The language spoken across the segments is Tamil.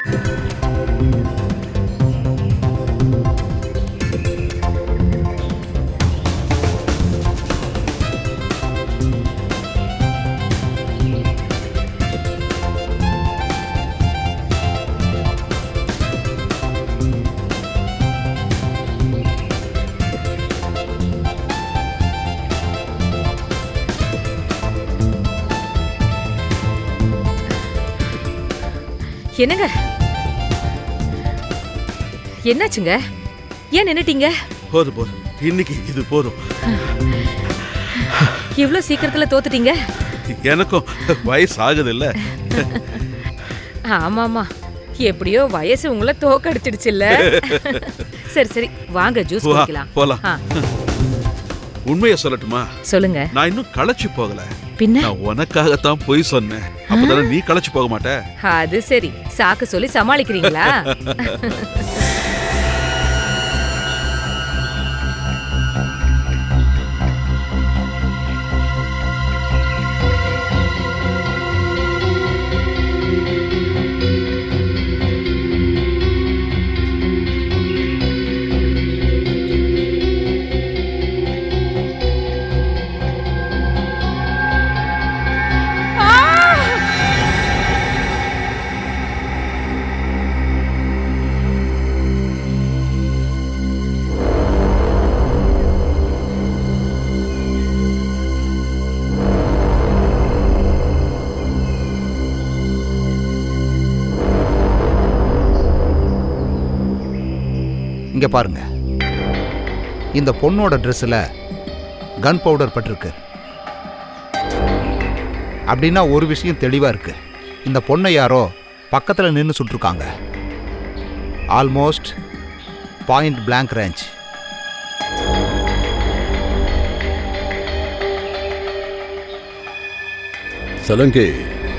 என்னங்க என்னாச்சுங்க ஏன் நின்னுட்டீங்க போதும் போதும் இன்னைக்கு இது போதும் இவ்ளோ சீக்கிரத்துல தோத்துட்டீங்க எனக்கும் வயசு ஆகுது இல்ல ஆமாமா எப்படியோ வயசு உங்களை தோக்கடிச்சிடுச்சுல்ல சரி சரி வாங்க ஜூஸ் வா, குடிக்கலாம் போலாம். ஆ, உண்மையை சொல்லட்டுமா சொல்லுங்க நான் இன்னும் களைச்சு போகல பின்ன நான் உனக்காகத்தான் பொய் சொன்னேன் அப்பதானே நீ களைச்சு போக மாட்ட அது சரி சாக்கு சொல்லி சமாளிக்கிறீங்களா இங்க பாருங்க இந்த பொண்ணோட ட்ரெஸ்ஸில் கன் பவுடர் பட்டிருக்கு அப்படின்னா ஒரு விஷயம் தெளிவாக இருக்கு இந்த பொண்ணை யாரோ பக்கத்தில் நின்று சுட்டிருக்காங்க almost point blank range Solanki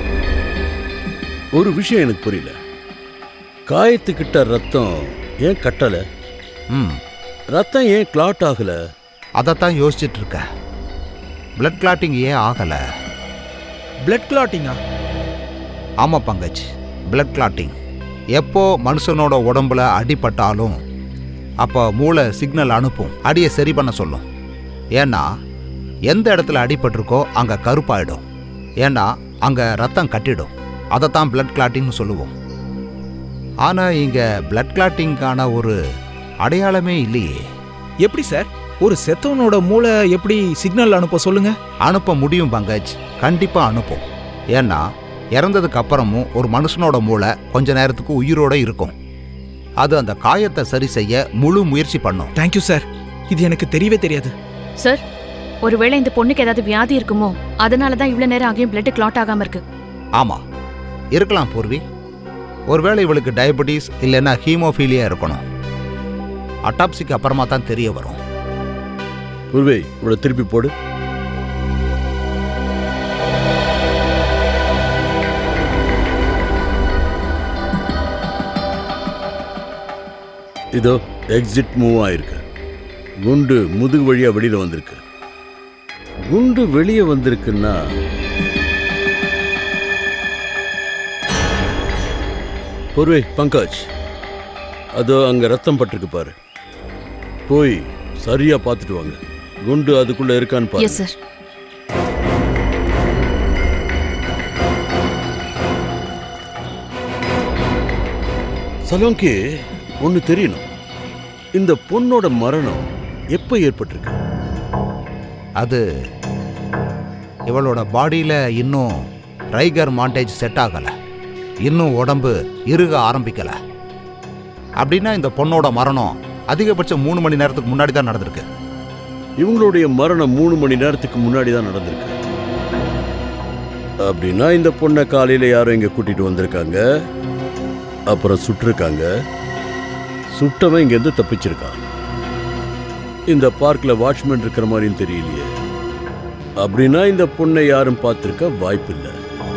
ஒரு விஷயம் எனக்கு புரியல காயத்துக்கிட்ட ரத்தம் ஏன் கட்டல ம் ரத்தம் ஏன் கிளாட் ஆகல அதைத்தான் யோசிச்சுட்டு இருக்கேன் பிளட் கிளாட்டிங் ஏன் ஆகலை பிளட் கிளாட்டிங்கா ஆமாம் பங்கஜ் பிளட் கிளாட்டிங் எப்போ மனுஷனோட உடம்புல அடிபட்டாலும் அப்போ மூளை சிக்னல் அனுப்பும் அடியை சரி பண்ண சொல்லும் ஏன்னா எந்த இடத்துல அடிபட்டிருக்கோ அங்கே கருப்பாயிடும் ஏன்னா அங்கே ரத்தம் கட்டிடும் அதைத்தான் பிளட் கிளாட்டிங்னு சொல்லுவோம் ஆனால் இங்கே பிளட் கிளாட்டிங்கான ஒரு அடையாளமே இல்லையே எப்படி சார் ஒரு செத்தவனோட மூளை எப்படி சிக்னல் அனுப்ப சொல்லுங்க அனுப்ப முடியும் பங்கஜ் கண்டிப்பா அனுப்பும் ஏன்னா இறந்ததுக்கு அப்புறமும் ஒரு மனுஷனோட மூளை கொஞ்ச நேரத்துக்கு உயிரோட இருக்கும் அது அந்த காயத்தை சரி செய்ய முழு முயற்சி பண்ணும் தேங்க்யூ சார் இது எனக்கு தெரியவே தெரியாது சார் ஒருவேளை இந்த பொண்ணுக்கு ஏதாவது வியாதி இருக்குமோ அதனால தான் இவ்வளவு நேரம் ஆகியும் பிளட் கிளாட் ஆகாம இருக்கு ஆமா இருக்கலாம் பூர்வி ஒருவேளை இவளுக்கு டயபெட்டிஸ் இல்லைன்னா ஹீமோஃபீலியா இருக்கணும் அட்டாப்சிக்கு அப்புறமா தான் தெரிய வரும் உருவே இவ்வளோ திருப்பி போடு இதோ எக்ஸிட் மூவ் ஆயிருக்கு குண்டு முதுகு வழியா வெளியில வந்திருக்கு குண்டு வெளியே வந்திருக்குன்னா பொறுவை பங்கஜ் அதோ அங்க ரத்தம் பட்டிருக்கு பாரு போய் சரியா பார்த்துட்டு வாங்க குண்டு அதுக்குள்ள இருக்கான்னு பாரு எஸ் சார் சலோங்கி ஒன்று தெரியணும் இந்த பொண்ணோட மரணம் எப்போ ஏற்பட்டிருக்கு அது இவளோட பாடியில் இன்னும் ரைகர் மாண்டேஜ் செட் ஆகலை இன்னும் உடம்பு இறுக ஆரம்பிக்கலை அப்படின்னா இந்த பொண்ணோட மரணம் அதிகபட்சம் மூணு மணி நேரத்துக்கு முன்னாடி தான் நடந்திருக்கு இவங்களுடைய மரணம் மூணு மணி நேரத்துக்கு முன்னாடி தான் நடந்திருக்கு அப்படின்னா இந்த பொண்ணை காலையில யாரும் இங்க கூட்டிட்டு வந்திருக்காங்க அப்புறம் சுட்டிருக்காங்க சுட்டவன் இங்கேருந்து தப்பிச்சிருக்கான் இந்த பார்க்ல வாட்ச்மேன் இருக்கிற மாதிரியும் தெரியலையே அப்படின்னா இந்த பொண்ணை யாரும் பார்த்திருக்க வாய்ப்பில்லை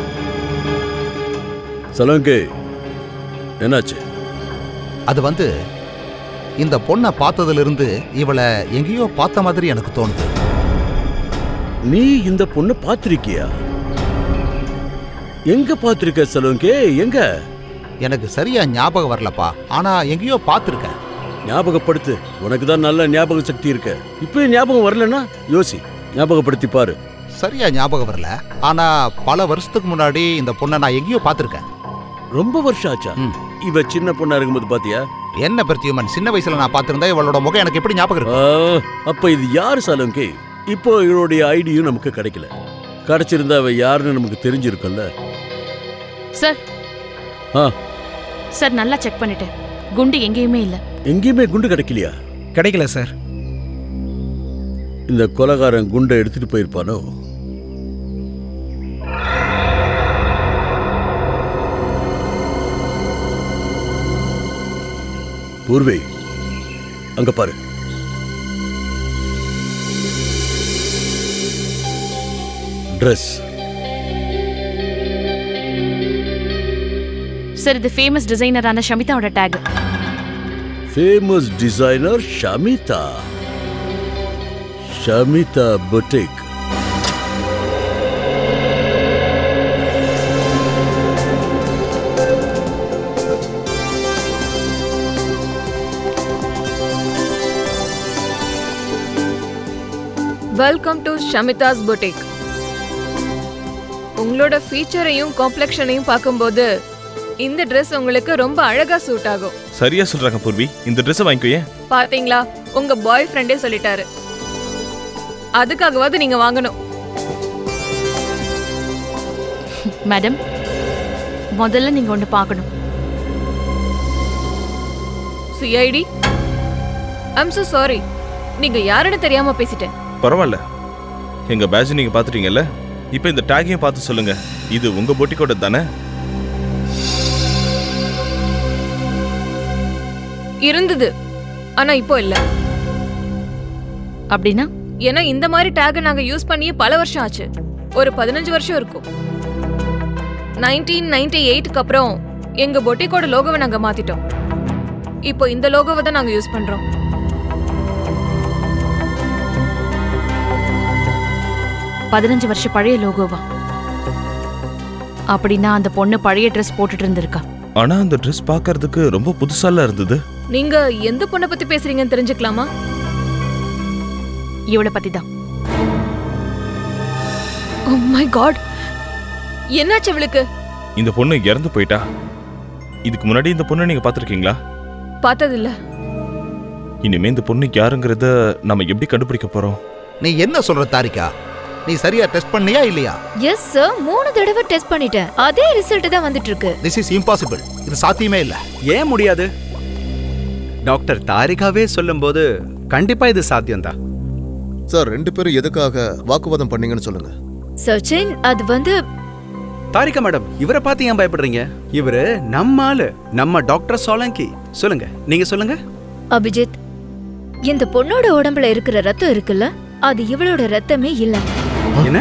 சலங்கே என்னாச்சு அது வந்து இந்த பொண்ணை பார்த்ததிலிருந்து இவளை எங்கேயோ பார்த்த மாதிரி எனக்கு தோணுது நீ இந்த பொண்ணை பார்த்திருக்கியா எங்க பார்த்திருக்க சலோங்கே எங்க எனக்கு சரியா ஞாபகம் வரலப்பா ஆனா எங்கேயோ பார்த்துருக்கேன் ஞாபகப்படுத்து உனக்கு தான் நல்ல ஞாபக சக்தி இருக்கு இப்போ ஞாபகம் வரலன்னா யோசி ஞாபகப்படுத்தி பாரு சரியா ஞாபகம் வரல ஆனா பல வருஷத்துக்கு முன்னாடி இந்த பொண்ணை நான் எங்கேயோ பார்த்துருக்கேன் ரொம்ப வருஷம் ஆச்சா ம். இவ சின்ன பொண்ணா இருக்கும்போது பாத்தியா என்ன பிரத்யுமன் சின்ன வயசுல நான் பார்த்திருந்தா இவளோட முகம் எனக்கு எப்படி ஞாபகம் ஆ, இருக்கு அப்ப இது யாரு சாலங்கி இப்போ இவளுடைய ஐடியும் நமக்கு கிடைக்கல கிடைச்சிருந்தா அவ யாருன்னு நமக்கு தெரிஞ்சிருக்கும்ல சார் ஆ. சார் நல்லா செக் பண்ணிட்டேன் குண்டு எங்கேயுமே இல்ல எங்கேயுமே குண்டு கிடைக்கலையா கிடைக்கல சார் இந்த கொலகாரன் குண்டை எடுத்துட்டு போயிருப்பானோ பூர்வே அங்க பாரு ட்ரெஸ் சார் இது ஃபேமஸ் டிசைனரான ஷமிதாவோட tag famous designer Shamitha Shamitha boutique welcome to Shamitha's boutique உங்களோட ஃபீச்சரையும் காம்ப்ளெக்ஷனையும் பார்க்கும்போது இந்த Dress உங்களுக்கு ரொம்ப அழகா சூட் ஆகும் சரியா சொல்றாங்க பூர்வி இந்த ட்ரெஸ் வாங்கிக்கோ ஏன் பாத்தீங்களா உங்க பாய் ஃப்ரெண்டே சொல்லிட்டாரு அதுக்காகவாவது நீங்க வாங்கணும் மேடம் முதல்ல நீங்க ஒன்று பார்க்கணும் சிஐடி ஐம் so சாரி நீங்க யாருன்னு தெரியாம பேசிட்டேன் பரவாயில்ல எங்க பேட்ச் நீங்க பாத்துட்டீங்கல்ல இப்போ இந்த டேகையும் பார்த்து சொல்லுங்க இது உங்க பொட்டிக்கோட தானே இருந்தது ஆனா இப்போ இல்ல அப்படின்னா ஏன்னா இந்த மாதிரி டேக் நாங்க யூஸ் பண்ணியே பல வருஷம் ஆச்சு ஒரு பதினஞ்சு வருஷம் இருக்கும் நைன்டீன் நைன்டி எயிட்க்கு அப்புறம் எங்க பொட்டிக்கோட லோகோவை நாங்க மாத்திட்டோம் இப்போ இந்த லோகோவை தான் நாங்க யூஸ் பண்றோம் பதினஞ்சு வருஷம் பழைய லோகோவா அப்படின்னா அந்த பொண்ணு பழைய ட்ரெஸ் போட்டுட்டு இருந்திருக்கா ஆனா அந்த ட்ரெஸ் பார்க்கறதுக்கு ரொம்ப புதுசால இருந்தது நீங்க எந்த பொண்ணை பத்தி பேசுறீங்கன்னு தெரிஞ்சுக்கலாமா இவளை பத்தி தான் ஓ மை காட் என்னாச்சு அவளுக்கு இந்த பொண்ணு இறந்து போயிட்டா இதுக்கு முன்னாடி இந்த பொண்ணை நீங்க பாத்திருக்கீங்களா பார்த்ததில்ல இனிமே இந்த பொண்ணு யாருங்கிறத நம்ம எப்படி கண்டுபிடிக்க போறோம் நீ என்ன சொல்ற தாரிகா நீ சரியா டெஸ்ட் பண்ணியா இல்லையா எஸ் சார் மூணு தடவை டெஸ்ட் பண்ணிட்டேன் அதே ரிசல்ட் தான் வந்துட்டு இருக்கு திஸ் இஸ் இம்பாசிபிள் இது சாத்தியமே இல்ல ஏன் முடியாது டாக்டர் தாரிகாவே சொல்லும்போது கண்டிப்பா இது சாத்தியம்தான் சார் ரெண்டு பேரும் எதுக்காக வாக்குவாதம் பண்ணீங்கன்னு சொல்லுங்க சச்சின் அது வந்து தாரிகா மேடம் இவரை பார்த்து ஏன் பயப்படுறீங்க இவரு நம்ம ஆளு நம்ம டாக்டர் சோலங்கி சொல்லுங்க நீங்க சொல்லுங்க அபிஜித் இந்த பொண்ணோட உடம்புல இருக்கிற ரத்தம் இருக்குல்ல அது இவளோட ரத்தமே இல்ல என்ன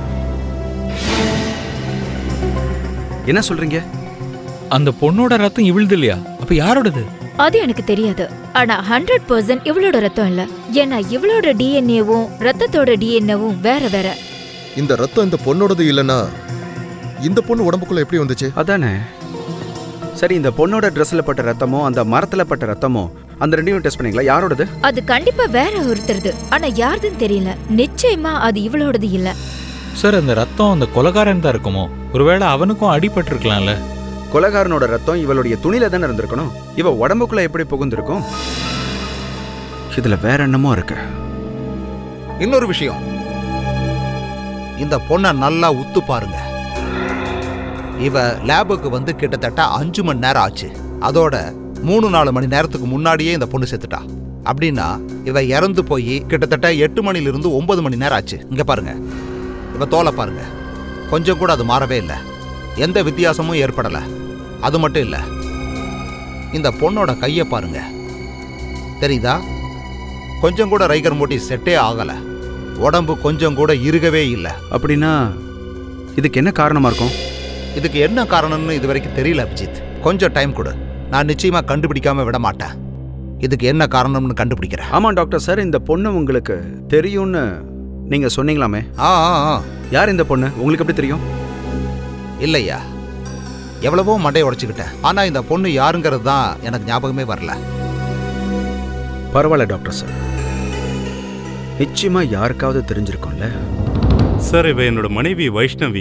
என்ன சொல்றீங்க அந்த பொண்ணோட ரத்தம் இவிழ்து இல்லையா அப்ப யாரோடது அது எனக்கு தெரியாது ஆனா ஹண்ட்ரட் பர்சன்ட் இவளோட ரத்தம் இல்ல ஏன்னா இவளோட டிஎன்ஏவும் ரத்தத்தோட டிஎன்ஏவும் வேற வேற இந்த ரத்தம் இந்த பொண்ணோடது இல்லைன்னா இந்த பொண்ணு உடம்புக்குள்ள எப்படி வந்துச்சு அதானே சரி இந்த பொண்ணோட ட்ரெஸ்ல பட்ட ரத்தமோ அந்த மரத்துல பட்ட ரத்தமோ அந்த ரெண்டையும் டெஸ்ட் பண்ணீங்களா யாரோடது அது கண்டிப்பா வேற ஒருத்தருது ஆனா யாருதுன்னு தெரியல நிச்சயமா அது இவளோடது இல்ல சார் அந்த ரத்தம் அந்த கொலகாரன் தான் இருக்குமோ ஒருவேளை அவனுக்கும் அடிபட்டிருக்கலாம்ல கொலகாரனோட ரத்தம் இவளுடைய துணியில தானே இருந்திருக்கணும் இவ உடம்புக்குள்ள எப்படி புகுந்திருக்கும் இதுல வேற என்னமோ இருக்கு இன்னொரு விஷயம் இந்த பொண்ணை நல்லா உத்து பாருங்க இவ லேபுக்கு வந்து கிட்டத்தட்ட அஞ்சு மணி நேரம் ஆச்சு அதோட மூணு நாலு மணி நேரத்துக்கு முன்னாடியே இந்த பொண்ணு செத்துட்டா அப்படின்னா இவ இறந்து போய் கிட்டத்தட்ட எட்டு மணிலிருந்து ஒன்பது மணி நேரம் ஆச்சு இங்க பாருங்க இவ தோலை பாருங்க கொஞ்சம் கூட அது மாறவே இல்லை எந்த வித்தியாசமும் ஏற்படல அது மட்டும் இல்லை இந்த பொண்ணோட கையை பாருங்க தெரியுதா கொஞ்சம் கூட ரைகர் மூட்டி செட்டே ஆகல உடம்பு கொஞ்சம் கூட இருகவே இல்லை அப்படின்னா இதுக்கு என்ன காரணமா இருக்கும் இதுக்கு என்ன காரணம்னு இது வரைக்கும் தெரியல அபிஜித் கொஞ்சம் டைம் கொடு நான் நிச்சயமா கண்டுபிடிக்காம விட மாட்டேன் இதுக்கு என்ன காரணம்னு கண்டுபிடிக்கிறேன் ஆமா டாக்டர் சார் இந்த பொண்ணு உங்களுக்கு தெரியும்னு நீங்க சொன்னீங்களாமே ஆ ஆ ஆ யார் இந்த பொண்ணு உங்களுக்கு எப்படி தெரியும் இல்லையா எவ்வளவோ மண்டையை உடைச்சுக்கிட்டேன் ஆனா இந்த பொண்ணு யாருங்கிறது தான் எனக்கு ஞாபகமே வரல பரவாயில்ல டாக்டர் சார் நிச்சயமா யாருக்காவது தெரிஞ்சிருக்கும்ல சார் இவ என்னோட மனைவி வைஷ்ணவி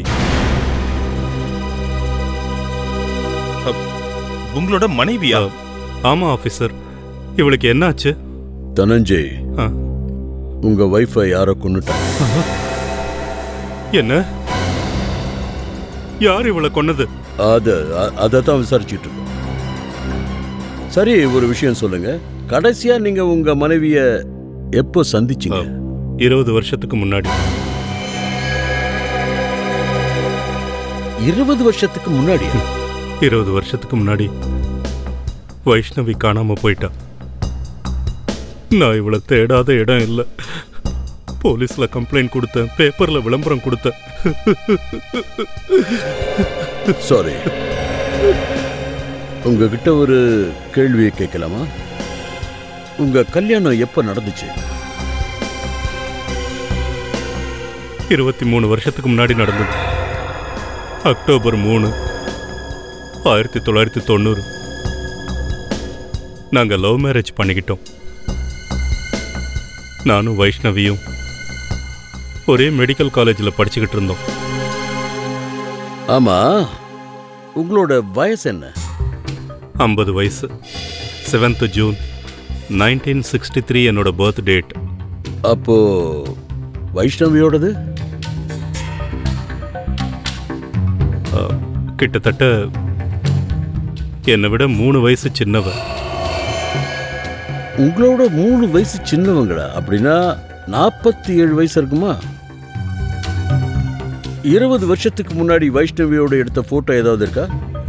உங்களோட மனைவியா ஆமா ஆபீசர் இவளுக்கு என்னாச்சு தனஞ்சய் ஆ. உங்க வைஃபை யாரோ கொன்னுட்டாங்க என்ன யார் இவளை கொன்னது அத அதை தான் விசாரிச்சுட்டு இருக்கோம் சரி ஒரு விஷயம் சொல்லுங்க கடைசியா நீங்க உங்க மனைவிய எப்போ சந்திச்சீங்க இருபது வருஷத்துக்கு முன்னாடி இருபது வருஷத்துக்கு முன்னாடி இருபது வருஷத்துக்கு முன்னாடி வைஷ்ணவி காணாம போயிட்டா நான் இவளை தேடாத இடம் இல்லை போலீஸ்ல கம்ப்ளைண்ட் கொடுத்தேன் பேப்பர்ல விளம்பரம் கொடுத்தேன் சாரி உங்ககிட்ட ஒரு கேள்வியை கேட்கலாமா உங்க கல்யாணம் எப்ப நடந்துச்சு இருபத்தி மூணு வருஷத்துக்கு முன்னாடி நடந்தது அக்டோபர் மூணு ஆயிரத்தி தொள்ளாயிரத்தி தொண்ணூறு நாங்க லவ் மேரேஜ் பண்ணிக்கிட்டோம் நானும் வைஷ்ணவியும் ஒரே மெடிக்கல் காலேஜில் படிச்சுக்கிட்டு இருந்தோம் ஆமா உங்களோட வயசு என்ன ஐம்பது வயசு seventh June nineteen sixty three என்னோட பர்த் டேட் அப்போ வைஷ்ணவியோடது கிட்டத்தட்ட என்னை விட மூணு வயசு சின்னவ உங்களோட மூணு வயசு சின்னவங்களா அப்படின்னா நாற்பத்தி ஏழு வயசு இருக்குமா இருபது வருஷத்துக்கு முன்னாடி வைஷ்ணவியோட எடுத்த போட்டோ ஏதாவது இருக்கா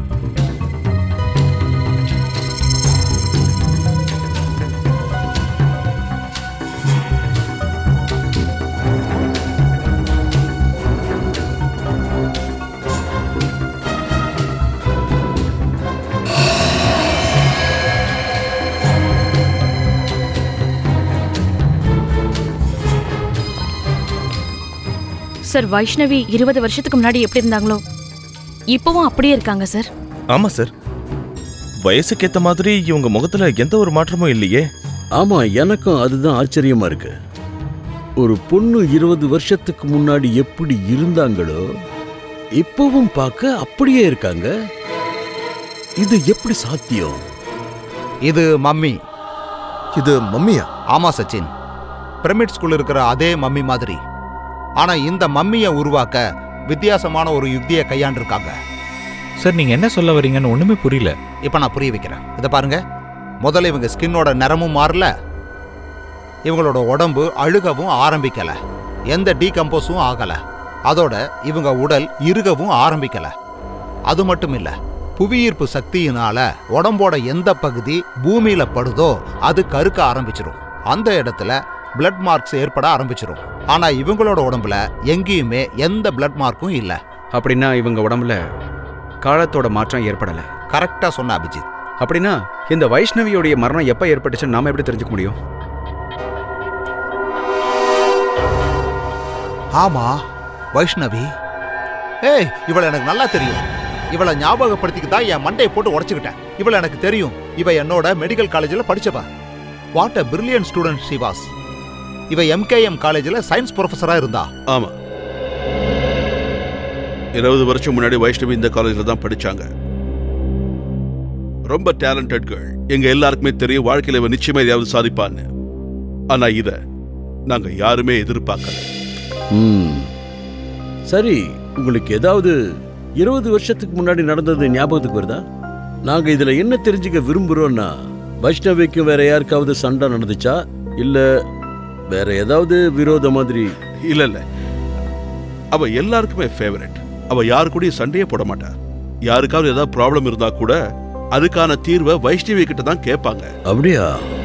சார் வைஷ்ணவி இருபது வருஷத்துக்கு முன்னாடி எப்படி இருந்தாங்களோ இப்பவும் அப்படியே இருக்காங்க சார் ஆமா சார் வயசுக்கு ஏத்த மாதிரி இவங்க முகத்துல எந்த ஒரு மாற்றமும் இல்லையே ஆமா எனக்கும் அதுதான் ஆச்சரியமா இருக்கு ஒரு பொண்ணு இருபது வருஷத்துக்கு முன்னாடி எப்படி இருந்தாங்களோ இப்பவும் பார்க்க அப்படியே இருக்காங்க இது எப்படி சாத்தியம் இது மம்மி இது மம்மியா ஆமா சச்சின் பிரமிட் ஸ்கூல் இருக்கிற அதே மம்மி மாதிரி ஆனா இந்த மம்மியை உருவாக்க வித்தியாசமான ஒரு யுக்தியை கையாண்டிருக்காங்க சார் நீங்க என்ன சொல்ல வரீங்கன்னு ஒண்ணுமே புரியல இப்ப நான் புரிய வைக்கிறேன் இதை பாருங்க முதல்ல இவங்க ஸ்கின்னோட நிறமும் மாறல இவங்களோட உடம்பு அழுகவும் ஆரம்பிக்கல எந்த டீகம்போஸும் ஆகல அதோட இவங்க உடல் இறுகவும் ஆரம்பிக்கல அது மட்டும் இல்ல புவியீர்ப்பு சக்தியினால உடம்போட எந்த பகுதி பூமியில படுதோ அது கருக்க ஆரம்பிச்சிரும் அந்த இடத்துல பிளட் மார்க்ஸ் ஏற்பட ஆரம்பிச்சிரும் ஆனா இவங்களோட உடம்புல எங்கேயுமே எந்த பிளட் மார்க்கும் இல்ல அப்படின்னா இவங்க உடம்புல காலத்தோட மாற்றம் ஏற்படல கரெக்டா சொன்ன அபிஜித் அப்படின்னா இந்த வைஷ்ணவியோடைய மரணம் எப்ப ஏற்பட்டுச்சுன்னு நாம எப்படி தெரிஞ்சுக்க முடியும் ஆமா வைஷ்ணவி ஏய் இவளை எனக்கு நல்லா தெரியும் இவளை ஞாபகப்படுத்திக்கு தான் என் மண்டையை போட்டு உடைச்சுக்கிட்டேன் இவளை எனக்கு தெரியும் இவ என்னோட மெடிக்கல் காலேஜில் படிச்சவ வாட் அ பிரில்லியன் ஸ்டூடெண்ட் ஷிவாஸ் இவ எம்கேஎம் காலேஜில் சயின்ஸ் ப்ரொஃபஸரா இருந்தா ஆமா இருபது வருஷம் முன்னாடி வைஷ்ணவி இந்த காலேஜில் தான் படிச்சாங்க ரொம்ப டேலண்டட் கேர்ள் எங்க எல்லாருக்குமே தெரியும் வாழ்க்கையில இவ நிச்சயமா எதையாவது சாதிப்பான்னு ஆனா இத நாங்க யாருமே எதிர்பார்க்கல ம் சரி உங்களுக்கு ஏதாவது இருபது வருஷத்துக்கு முன்னாடி நடந்தது ஞாபகத்துக்கு வருதா நாங்க இதுல என்ன தெரிஞ்சுக்க விரும்புறோம்னா வைஷ்ணவிக்கும் வேற யாருக்காவது சண்டை நடந்துச்சா இல்ல வேற ஏதாவது விரோத மாதிரி இல்ல இல்ல அவ எல்லாருக்குமே ஃபேவரட் அவ யாரு கூடயும் சண்டையே போட மாட்டா யாருக்காவது ஏதாவது ப்ராப்ளம் இருந்தா கூட அதுக்கான தீர்வை வைஷ்ணவி கிட்ட தான் கேட்பாங்க அப்படியா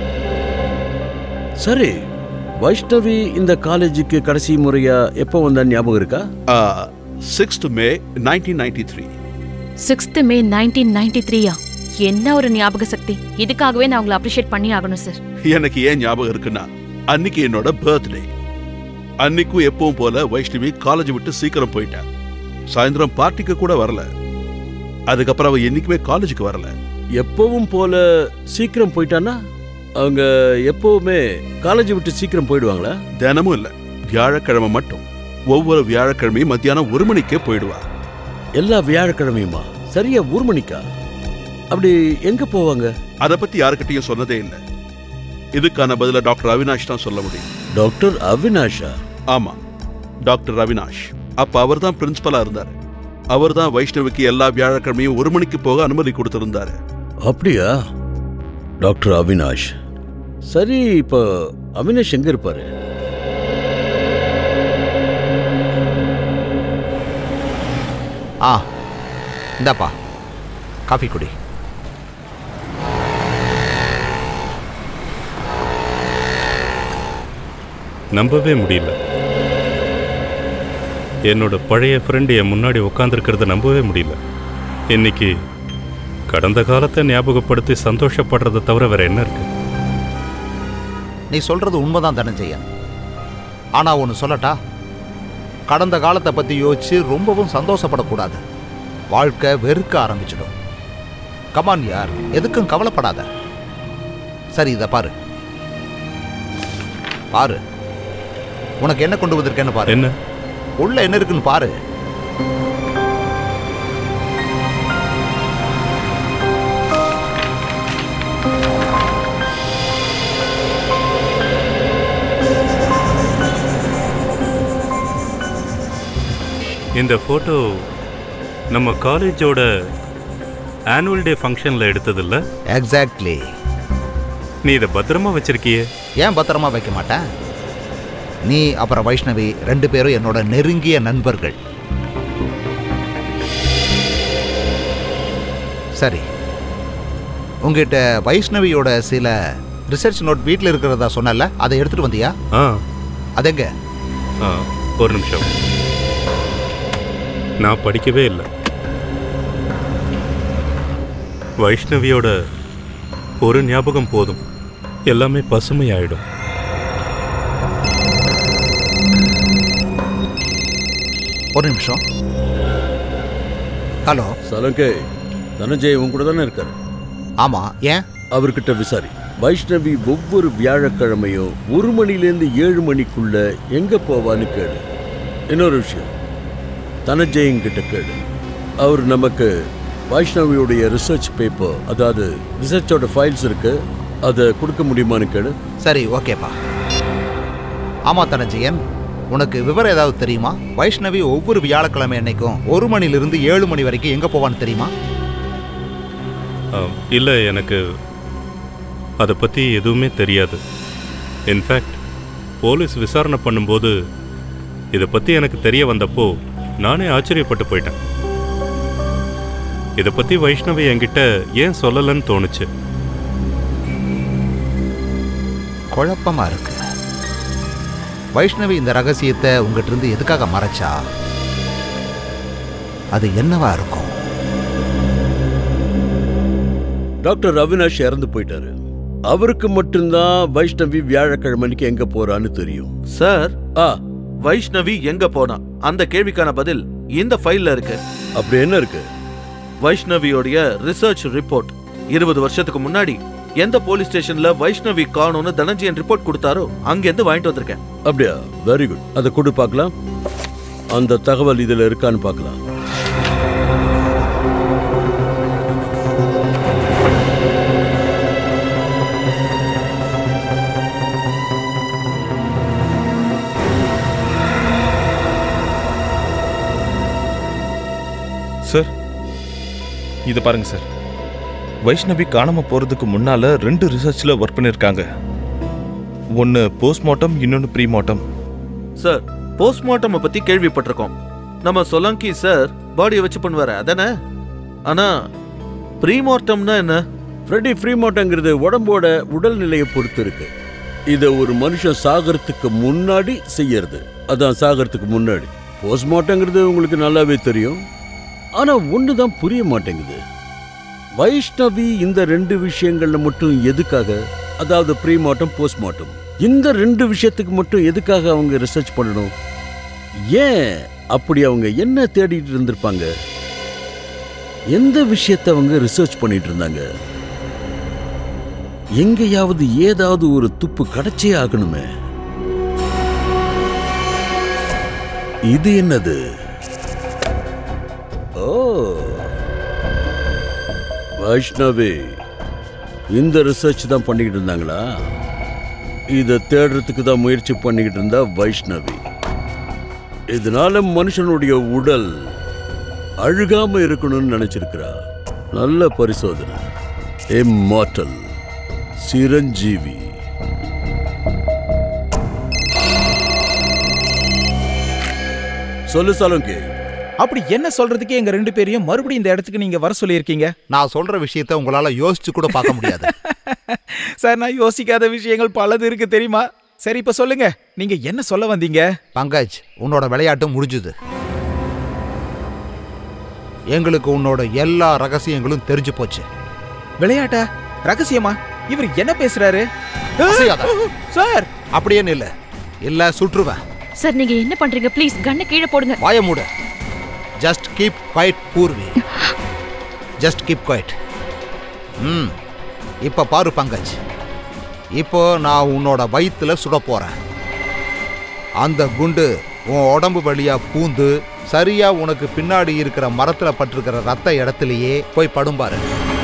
சரி வைஷ்ணவி இந்த காலேஜுக்கு கடைசி முறையா எப்போ வந்தா ஞாபகம் இருக்கா sixth May nineteen ninety three sixth May nineteen ninety த்ரீயா என்ன ஒரு ஞாபக சக்தி இதுக்காகவே நான் உங்களை அப்ரிஷியேட் பண்ணி ஆகணும் சார் எனக்கு ஏன் ஞாபகம் இருக்குன்னா அன்னைக்கு என்னோட பர்த்டே அன்னைக்கும் எப்பவும் போல வைஷ்ணவி காலேஜ் விட்டு சீக்கிரம் போயிட்டா சாயந்தரம் பார்ட்டிக்கு கூட வரல அதுக்கப்புறம் அவ என்னைக்குமே காலேஜுக்கு வரல எப்பவும் போல சீக்கிரம் போயிட்டானா அவங்க எப்பவுமே காலேஜ் விட்டு சீக்கிரம் போயிடுவாங்களா தினமும் இல்ல வியாழக்கிழமை மட்டும் ஒவ்வொரு வியாழக்கிழமையும் மத்தியானம் ஒரு மணிக்கே போயிடுவா எல்லா வியாழக்கிழமையுமா சரியா ஒரு மணிக்கா அப்படி எங்க போவாங்க அதை பத்தி யாருக்கிட்டையும் சொன்னதே இல்லை இதுக்கான பதில டாக்டர் அவினாஷ் தான் சொல்ல முடியும் டாக்டர் அவினாஷா ஆமா டாக்டர் அவினாஷ் அப்ப அவர் தான் பிரின்சிபலா இருந்தாரு அவர் தான் வைஷ்ணவிக்கு எல்லா வியாழக்கிழமையும் ஒரு மணிக்கு போக அனுமதி கொடுத்திருந்தாரு அப்படியா டாக்டர் அவினாஷ் சரி இப்போ அவினாஷ் எங்க இருப்பாரு ஆ இந்தாப்பா காஃபி குடி நம்பவே முடியல என்னோட பழைய ஃப்ரெண்டு என் முன்னாடி உட்காந்துருக்கிறத நம்பவே முடியல இன்னைக்கு கடந்த காலத்தை ஞாபகப்படுத்தி சந்தோஷப்படுறதை தவிர வேற என்ன இருக்கு நீ சொல்றது உண்மைதான் தனஞ்சயன் ஆனா ஒன்று சொல்லட்டா கடந்த காலத்தை பத்தி யோசிச்சு ரொம்பவும் சந்தோஷப்படக்கூடாது வாழ்க்கை வெறுக்க ஆரம்பிச்சிடும் கமான் யார் எதுக்கும் கவலைப்படாத சரி இதை பாரு பாரு உனக்கு என்ன கொண்டு வந்திருக்கேன்னு பாரு என்ன உள்ள என்ன இருக்குன்னு பாரு இந்த ஃபோட்டோ நம்ம காலேஜோட ஆனுவல் டே ஃபங்க்ஷனில் எடுத்ததில்ல எக்ஸாக்ட்லி நீ இதை பத்திரமா வச்சிருக்கியே ஏன் பத்திரமா வைக்க மாட்டேன் நீ அப்புறம் வைஷ்ணவி ரெண்டு பேரும் என்னோட நெருங்கிய நண்பர்கள் சரி உங்ககிட்ட வைஷ்ணவியோட சில ரிசர்ச் நோட் வீட்டில் இருக்கிறதா சொன்னல அதை எடுத்துட்டு வந்தியா ஆ அதெங்க ஆ ஒரு நிமிஷம் நான் படிக்கவே இல்லை வைஷ்ணவியோட ஒரு ஞாபகம் போதும் எல்லாமே பசுமையாயிடும் ஒரு நிமிஷம் ஹலோ சலங்கை தனஞ்சய் உன் கூட தானே இருக்காரு ஆமா ஏன் அவர்கிட்ட விசாரி வைஷ்ணவி ஒவ்வொரு வியாழக்கிழமையும் ஒரு மணிலேருந்து ஏழு மணிக்குள்ள எங்க போவான்னு கேளு இன்னொரு விஷயம் தனஞ்சயங்கிட்ட கேளு அவர் நமக்கு வைஷ்ணவியுடைய ரிசர்ச் பேப்பர் அதாவது ரிசர்ச்சோட ஃபைல்ஸ் இருக்கு அதை கொடுக்க முடியுமான்னு கேளு சரி ஓகேப்பா ஆமா தனஞ்சயன் உனக்கு விவரம் ஏதாவது தெரியுமா வைஷ்ணவி ஒவ்வொரு வியாழக்கிழமை அன்னைக்கும் ஒரு மணிலிருந்து ஏழு மணி வரைக்கும் எங்க போவான்னு தெரியுமா இல்லை எனக்கு அதை பற்றி எதுவுமே தெரியாது இன்ஃபேக்ட் போலீஸ் விசாரணை பண்ணும்போது இதை பற்றி எனக்கு தெரிய வந்தப்போ நானே ஆச்சரியப்பட்டு போயிட்டேன் இதை பற்றி வைஷ்ணவி என்கிட்ட ஏன் சொல்லலைன்னு தோணுச்சு குழப்பமா இருக்கு வைஷ்ணவி இந்த ரகசியத்தை உங்ககிட்ட இருந்து எதுக்காக மறைச்சா அது என்னவா இருக்கும் டாக்டர் அவினாஷ் இறந்து போயிட்டாரு அவருக்கு மட்டும்தான் வைஷ்ணவி வியாழக்கிழமைக்கு எங்க போறான்னு தெரியும் சார் ஆ வைஷ்ணவி எங்க போனா அந்த கேள்விக்கான பதில் இந்த ஃபைல்ல இருக்கு அப்படி என்ன இருக்கு வைஷ்ணவியோடைய ரிசர்ச் ரிப்போர்ட் இருபது வருஷத்துக்கு முன்னாடி எந்த போலீஸ் ஸ்டேஷன்ல வைஷ்ணவி காணும்னு தனஞ்சயன் ரிப்போர்ட் கொடுத்தாரோ அங்கிருந்து வாங்கிட்டு வந்திருக்கேன் அப்படியா வெரி குட் அதை கொடு பார்க்கலாம் அந்த தகவல் இதுல இருக்கான்னு பார்க்கலாம் சார் இது பாருங்க சார் வைஷ்ணவி காணாம போறதுக்கு முன்னால ரெண்டு ரிசர்ச்ல ஒர்க் பண்ணிருக்காங்க ஒன்னு போஸ்ட்மார்ட்டம் இன்னொன்னு ப்ரீமார்ட்டம் சார் போஸ்ட்மார்ட்டம் பத்தி கேள்விப்பட்டிருக்கோம் நம்ம சொலங்கி சார் பாடியை வச்சு பண்ணுவாரு அதானே ஆனா ப்ரீமார்ட்டம்னா என்ன ஃப்ரெடி ஃப்ரீமார்ட்டங்கிறது உடம்போட உடல்நிலையை பொறுத்து இருக்கு இதை ஒரு மனுஷன் சாகறதுக்கு முன்னாடி செய்யறது அதான் சாகறதுக்கு முன்னாடி போஸ்ட்மார்ட்டங்கிறது உங்களுக்கு நல்லாவே தெரியும் ஆனா ஒன்று தான் புரிய மாட்டேங்குது வைஷ்ணவி இந்த ரெண்டு விஷயங்கள்ல மட்டும் எதுக்காக அதாவது ப்ரீமார்ட்டம் போஸ்ட்மார்ட்டம் இந்த ரெண்டு விஷயத்துக்கு மட்டும் எதுக்காக அவங்க ரிசர்ச் பண்ணணும் ஏன் அப்படி அவங்க என்ன தேடிட்டு இருந்திருப்பாங்க எந்த விஷயத்தை அவங்க ரிசர்ச் பண்ணிட்டு இருந்தாங்க எங்கேயாவது ஏதாவது ஒரு துப்பு கிடைச்சே ஆகணுமே இது என்னது ஓ வைஷ்ணவி இந்த ரிசர்ச் தான் பண்ணிக்கிட்டு இருந்தாங்களா இதை தேடுறதுக்கு தான் முயற்சி பண்ணிக்கிட்டு இருந்தா வைஷ்ணவி இதனால மனுஷனுடைய உடல் அழுகாம இருக்கணும்னு நினைச்சிருக்கிறா நல்ல பரிசோதனை இம்மார்டல் சிரஞ்சீவி சொல்லு சலோங்கி அப்படி என்ன சொல்றதுக்கு எங்க ரெண்டு பேரையும் மறுபடியும் இந்த இடத்துக்கு நீங்க வர சொல்லியிருக்கீங்க நான் சொல்ற விஷயத்த உங்களால யோசிச்சு கூட பார்க்க முடியாது சார் நான் யோசிக்காத விஷயங்கள் பலது இருக்கு தெரியுமா சரி இப்ப சொல்லுங்க நீங்க என்ன சொல்ல வந்தீங்க பங்கஜ் உன்னோட விளையாட்டு முடிஞ்சுது எங்களுக்கு உன்னோட எல்லா ரகசியங்களும் தெரிஞ்சு போச்சு விளையாட்டா ரகசியமா இவர் என்ன பேசுறாரு அசையாத. சார் அப்படியே இல்ல இல்ல சுற்றுவேன் சார் நீங்க என்ன பண்றீங்க ப்ளீஸ் கண்ணை கீழே போடுங்க வாய மூடு just keep quiet Purvi just keep quiet ம் இப்போ பாரு பங்கஜ் இப்போ நான் உன்னோட வயித்துல சுட போறேன் அந்த குண்டு உன் உடம்பு வழியா பூந்து சரியா உனக்கு பின்னாடி இருக்கிற மரத்துல பட்டிருக்கிற ரத்த இடத்துலயே போய் படும்பாரு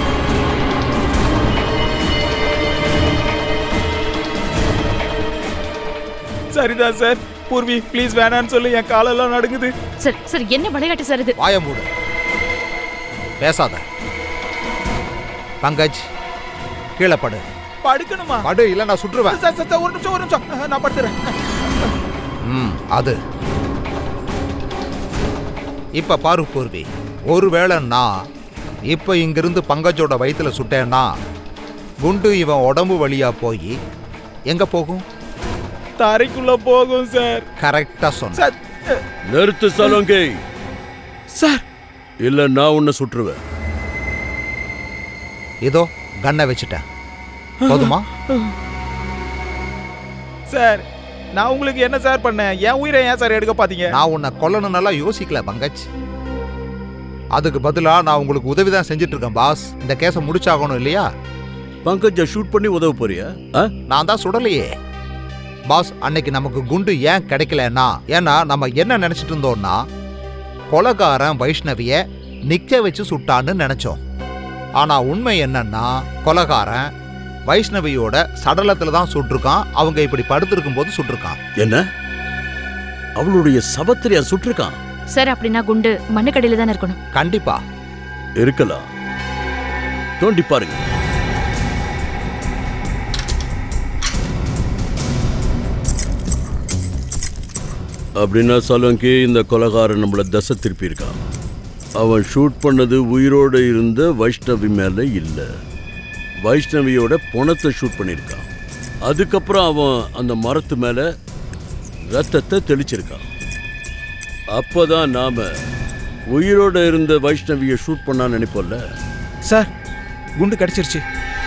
சரிதான் சார் பூர்வி ப்ளீஸ் வேணான்னு சொல்லி என் காலெல்லாம் நடுங்குது சார் சார் என்ன விளையாட்டு சார் இது வாய மூடு பேசாத பங்கஜ் கீழே படு படுக்கணுமா படு இல்ல நான் சுற்றுவேன் சார் சார் சார், ஒரு நிமிஷம் ஒரு நிமிஷம் அஹ், நான் படுத்துறேன் ம் அது இப்ப பாரு பூர்வி ஒருவேளை நான் இப்ப இங்கிருந்து பங்கஜோட வயித்துல சுட்டேன்னா குண்டு இவன் உடம்பு வழியா போய் எங்க போகும் தரைக்குள்ள போகும் சார் கரெக்டா சொன்ன சார் அஹ், நிறுத்து சலோங்கி சார் இல்ல நான் உன்னை சுற்றுவேன் இதோ கண்ணை வச்சுட்டேன் போதுமா சார் நான் உங்களுக்கு என்ன சார் பண்ணேன் என் உயிரை ஏன் சார் எடுக்க பாத்தீங்க நான் உன்னை கொல்லணும்னால யோசிக்கல பங்கஜ் அதுக்கு பதிலா நான் உங்களுக்கு உதவி தான் செஞ்சுட்டு இருக்கேன் பாஸ் இந்த கேஸை முடிச்சாகணும் இல்லையா பங்கஜ ஷூட் பண்ணி உதவ போறியா ஆ? நான் தான் சுடலையே பாஸ் அன்னைக்கு நமக்கு குண்டு ஏன் கிடைக்கலன்னா ஏன்னா நம்ம என்ன நினைச்சிட்டு இருந்தோம்னா கொலகாரன் வைஷ்ணவிய நிக்க வச்சு சுட்டான்னு நினைச்சோம் ஆனா உண்மை என்னன்னா கொலகாரன் வைஷ்ணவியோட சடலத்துல தான் சுட்டிருக்கான் அவங்க இப்படி படுத்திருக்கும் போது சுட்டிருக்கான் என்ன அவளுடைய சவத்திரியா சுட்டிருக்கான் சார் அப்படின்னா குண்டு மண்ணுக்கடையில தானே இருக்கணும் கண்டிப்பா இருக்கலாம் தோண்டி பாருங்க அப்படின்னா சலோங்கி இந்த கொலகாரன் நம்மள தசை திருப்பியிருக்கான் அவன் ஷூட் பண்ணது உயிரோடு இருந்த வைஷ்ணவி மேல இல்ல வைஷ்ணவியோட பொணத்தை ஷூட் பண்ணியிருக்கான் அதுக்கப்புறம் அவன் அந்த மரத்து மேல ரத்தத்தை தெளிச்சிருக்கான் அப்பதான் நாம உயிரோட இருந்த வைஷ்ணவியை ஷூட் பண்ணான்னு நினைப்போம்ல சார் குண்டு கடிச்சிருச்சு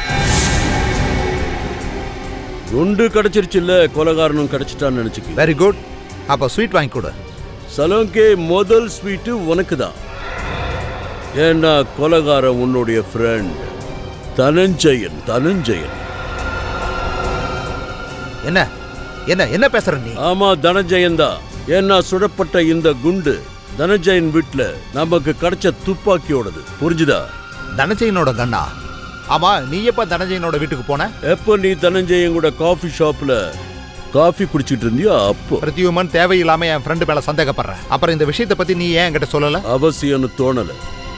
குண்டு கிடைச்சிருச்சுல்ல கொலகாரனும் கிடைச்சிட்டான்னு நினைச்சுக்க வெரி குட் அப்ப ஸ்வீட் வாங்கி கொடு சலோங்கே முதல் ஸ்வீட்டு உனக்கு தான் ஏன்னா கொலகாரன் உன்னுடைய ஃப்ரெண்ட் தனஞ்சயன் தனஞ்சயன் என்ன என்ன என்ன பேசுற நீ ஆமா தனஞ்சயன் தான் ஏன்னா சுடப்பட்ட இந்த குண்டு தனஞ்சயன் வீட்டுல நமக்கு கிடைச்ச துப்பாக்கியோடது புரிஞ்சுதா தனஞ்சயனோட கண்ணா ஆமா நீ எப்ப தனஞ்சயனோட வீட்டுக்கு போன எப்போ நீ தனஞ்சயன் கூட காஃபி ஷாப்ல காஃபி குடிச்சிட்டு இருந்தியோ அப்போ பிரத்யுமன் தேவையில்லாம என் ஃப்ரெண்டு மேல சந்தேகப்படுறேன் அப்புறம் இந்த விஷயத்தை பத்தி நீ ஏன் என்கிட்ட சொல்லல அவசியம்னு தோணல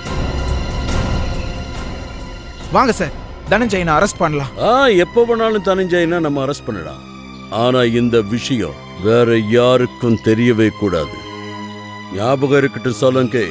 வாங்க சார் தனஞ்சயனை அரெஸ்ட் பண்ணலாம் ஆ எப்போ வேணாலும் தனஞ்சயனா நம்ம அரெஸ்ட் பண்ணலாம் ஆனா இந்த விஷயம் வேற யாருக்கும் தெரியவே கூடாது ஞாபகம் இருக்கட்டும் சோலங்கை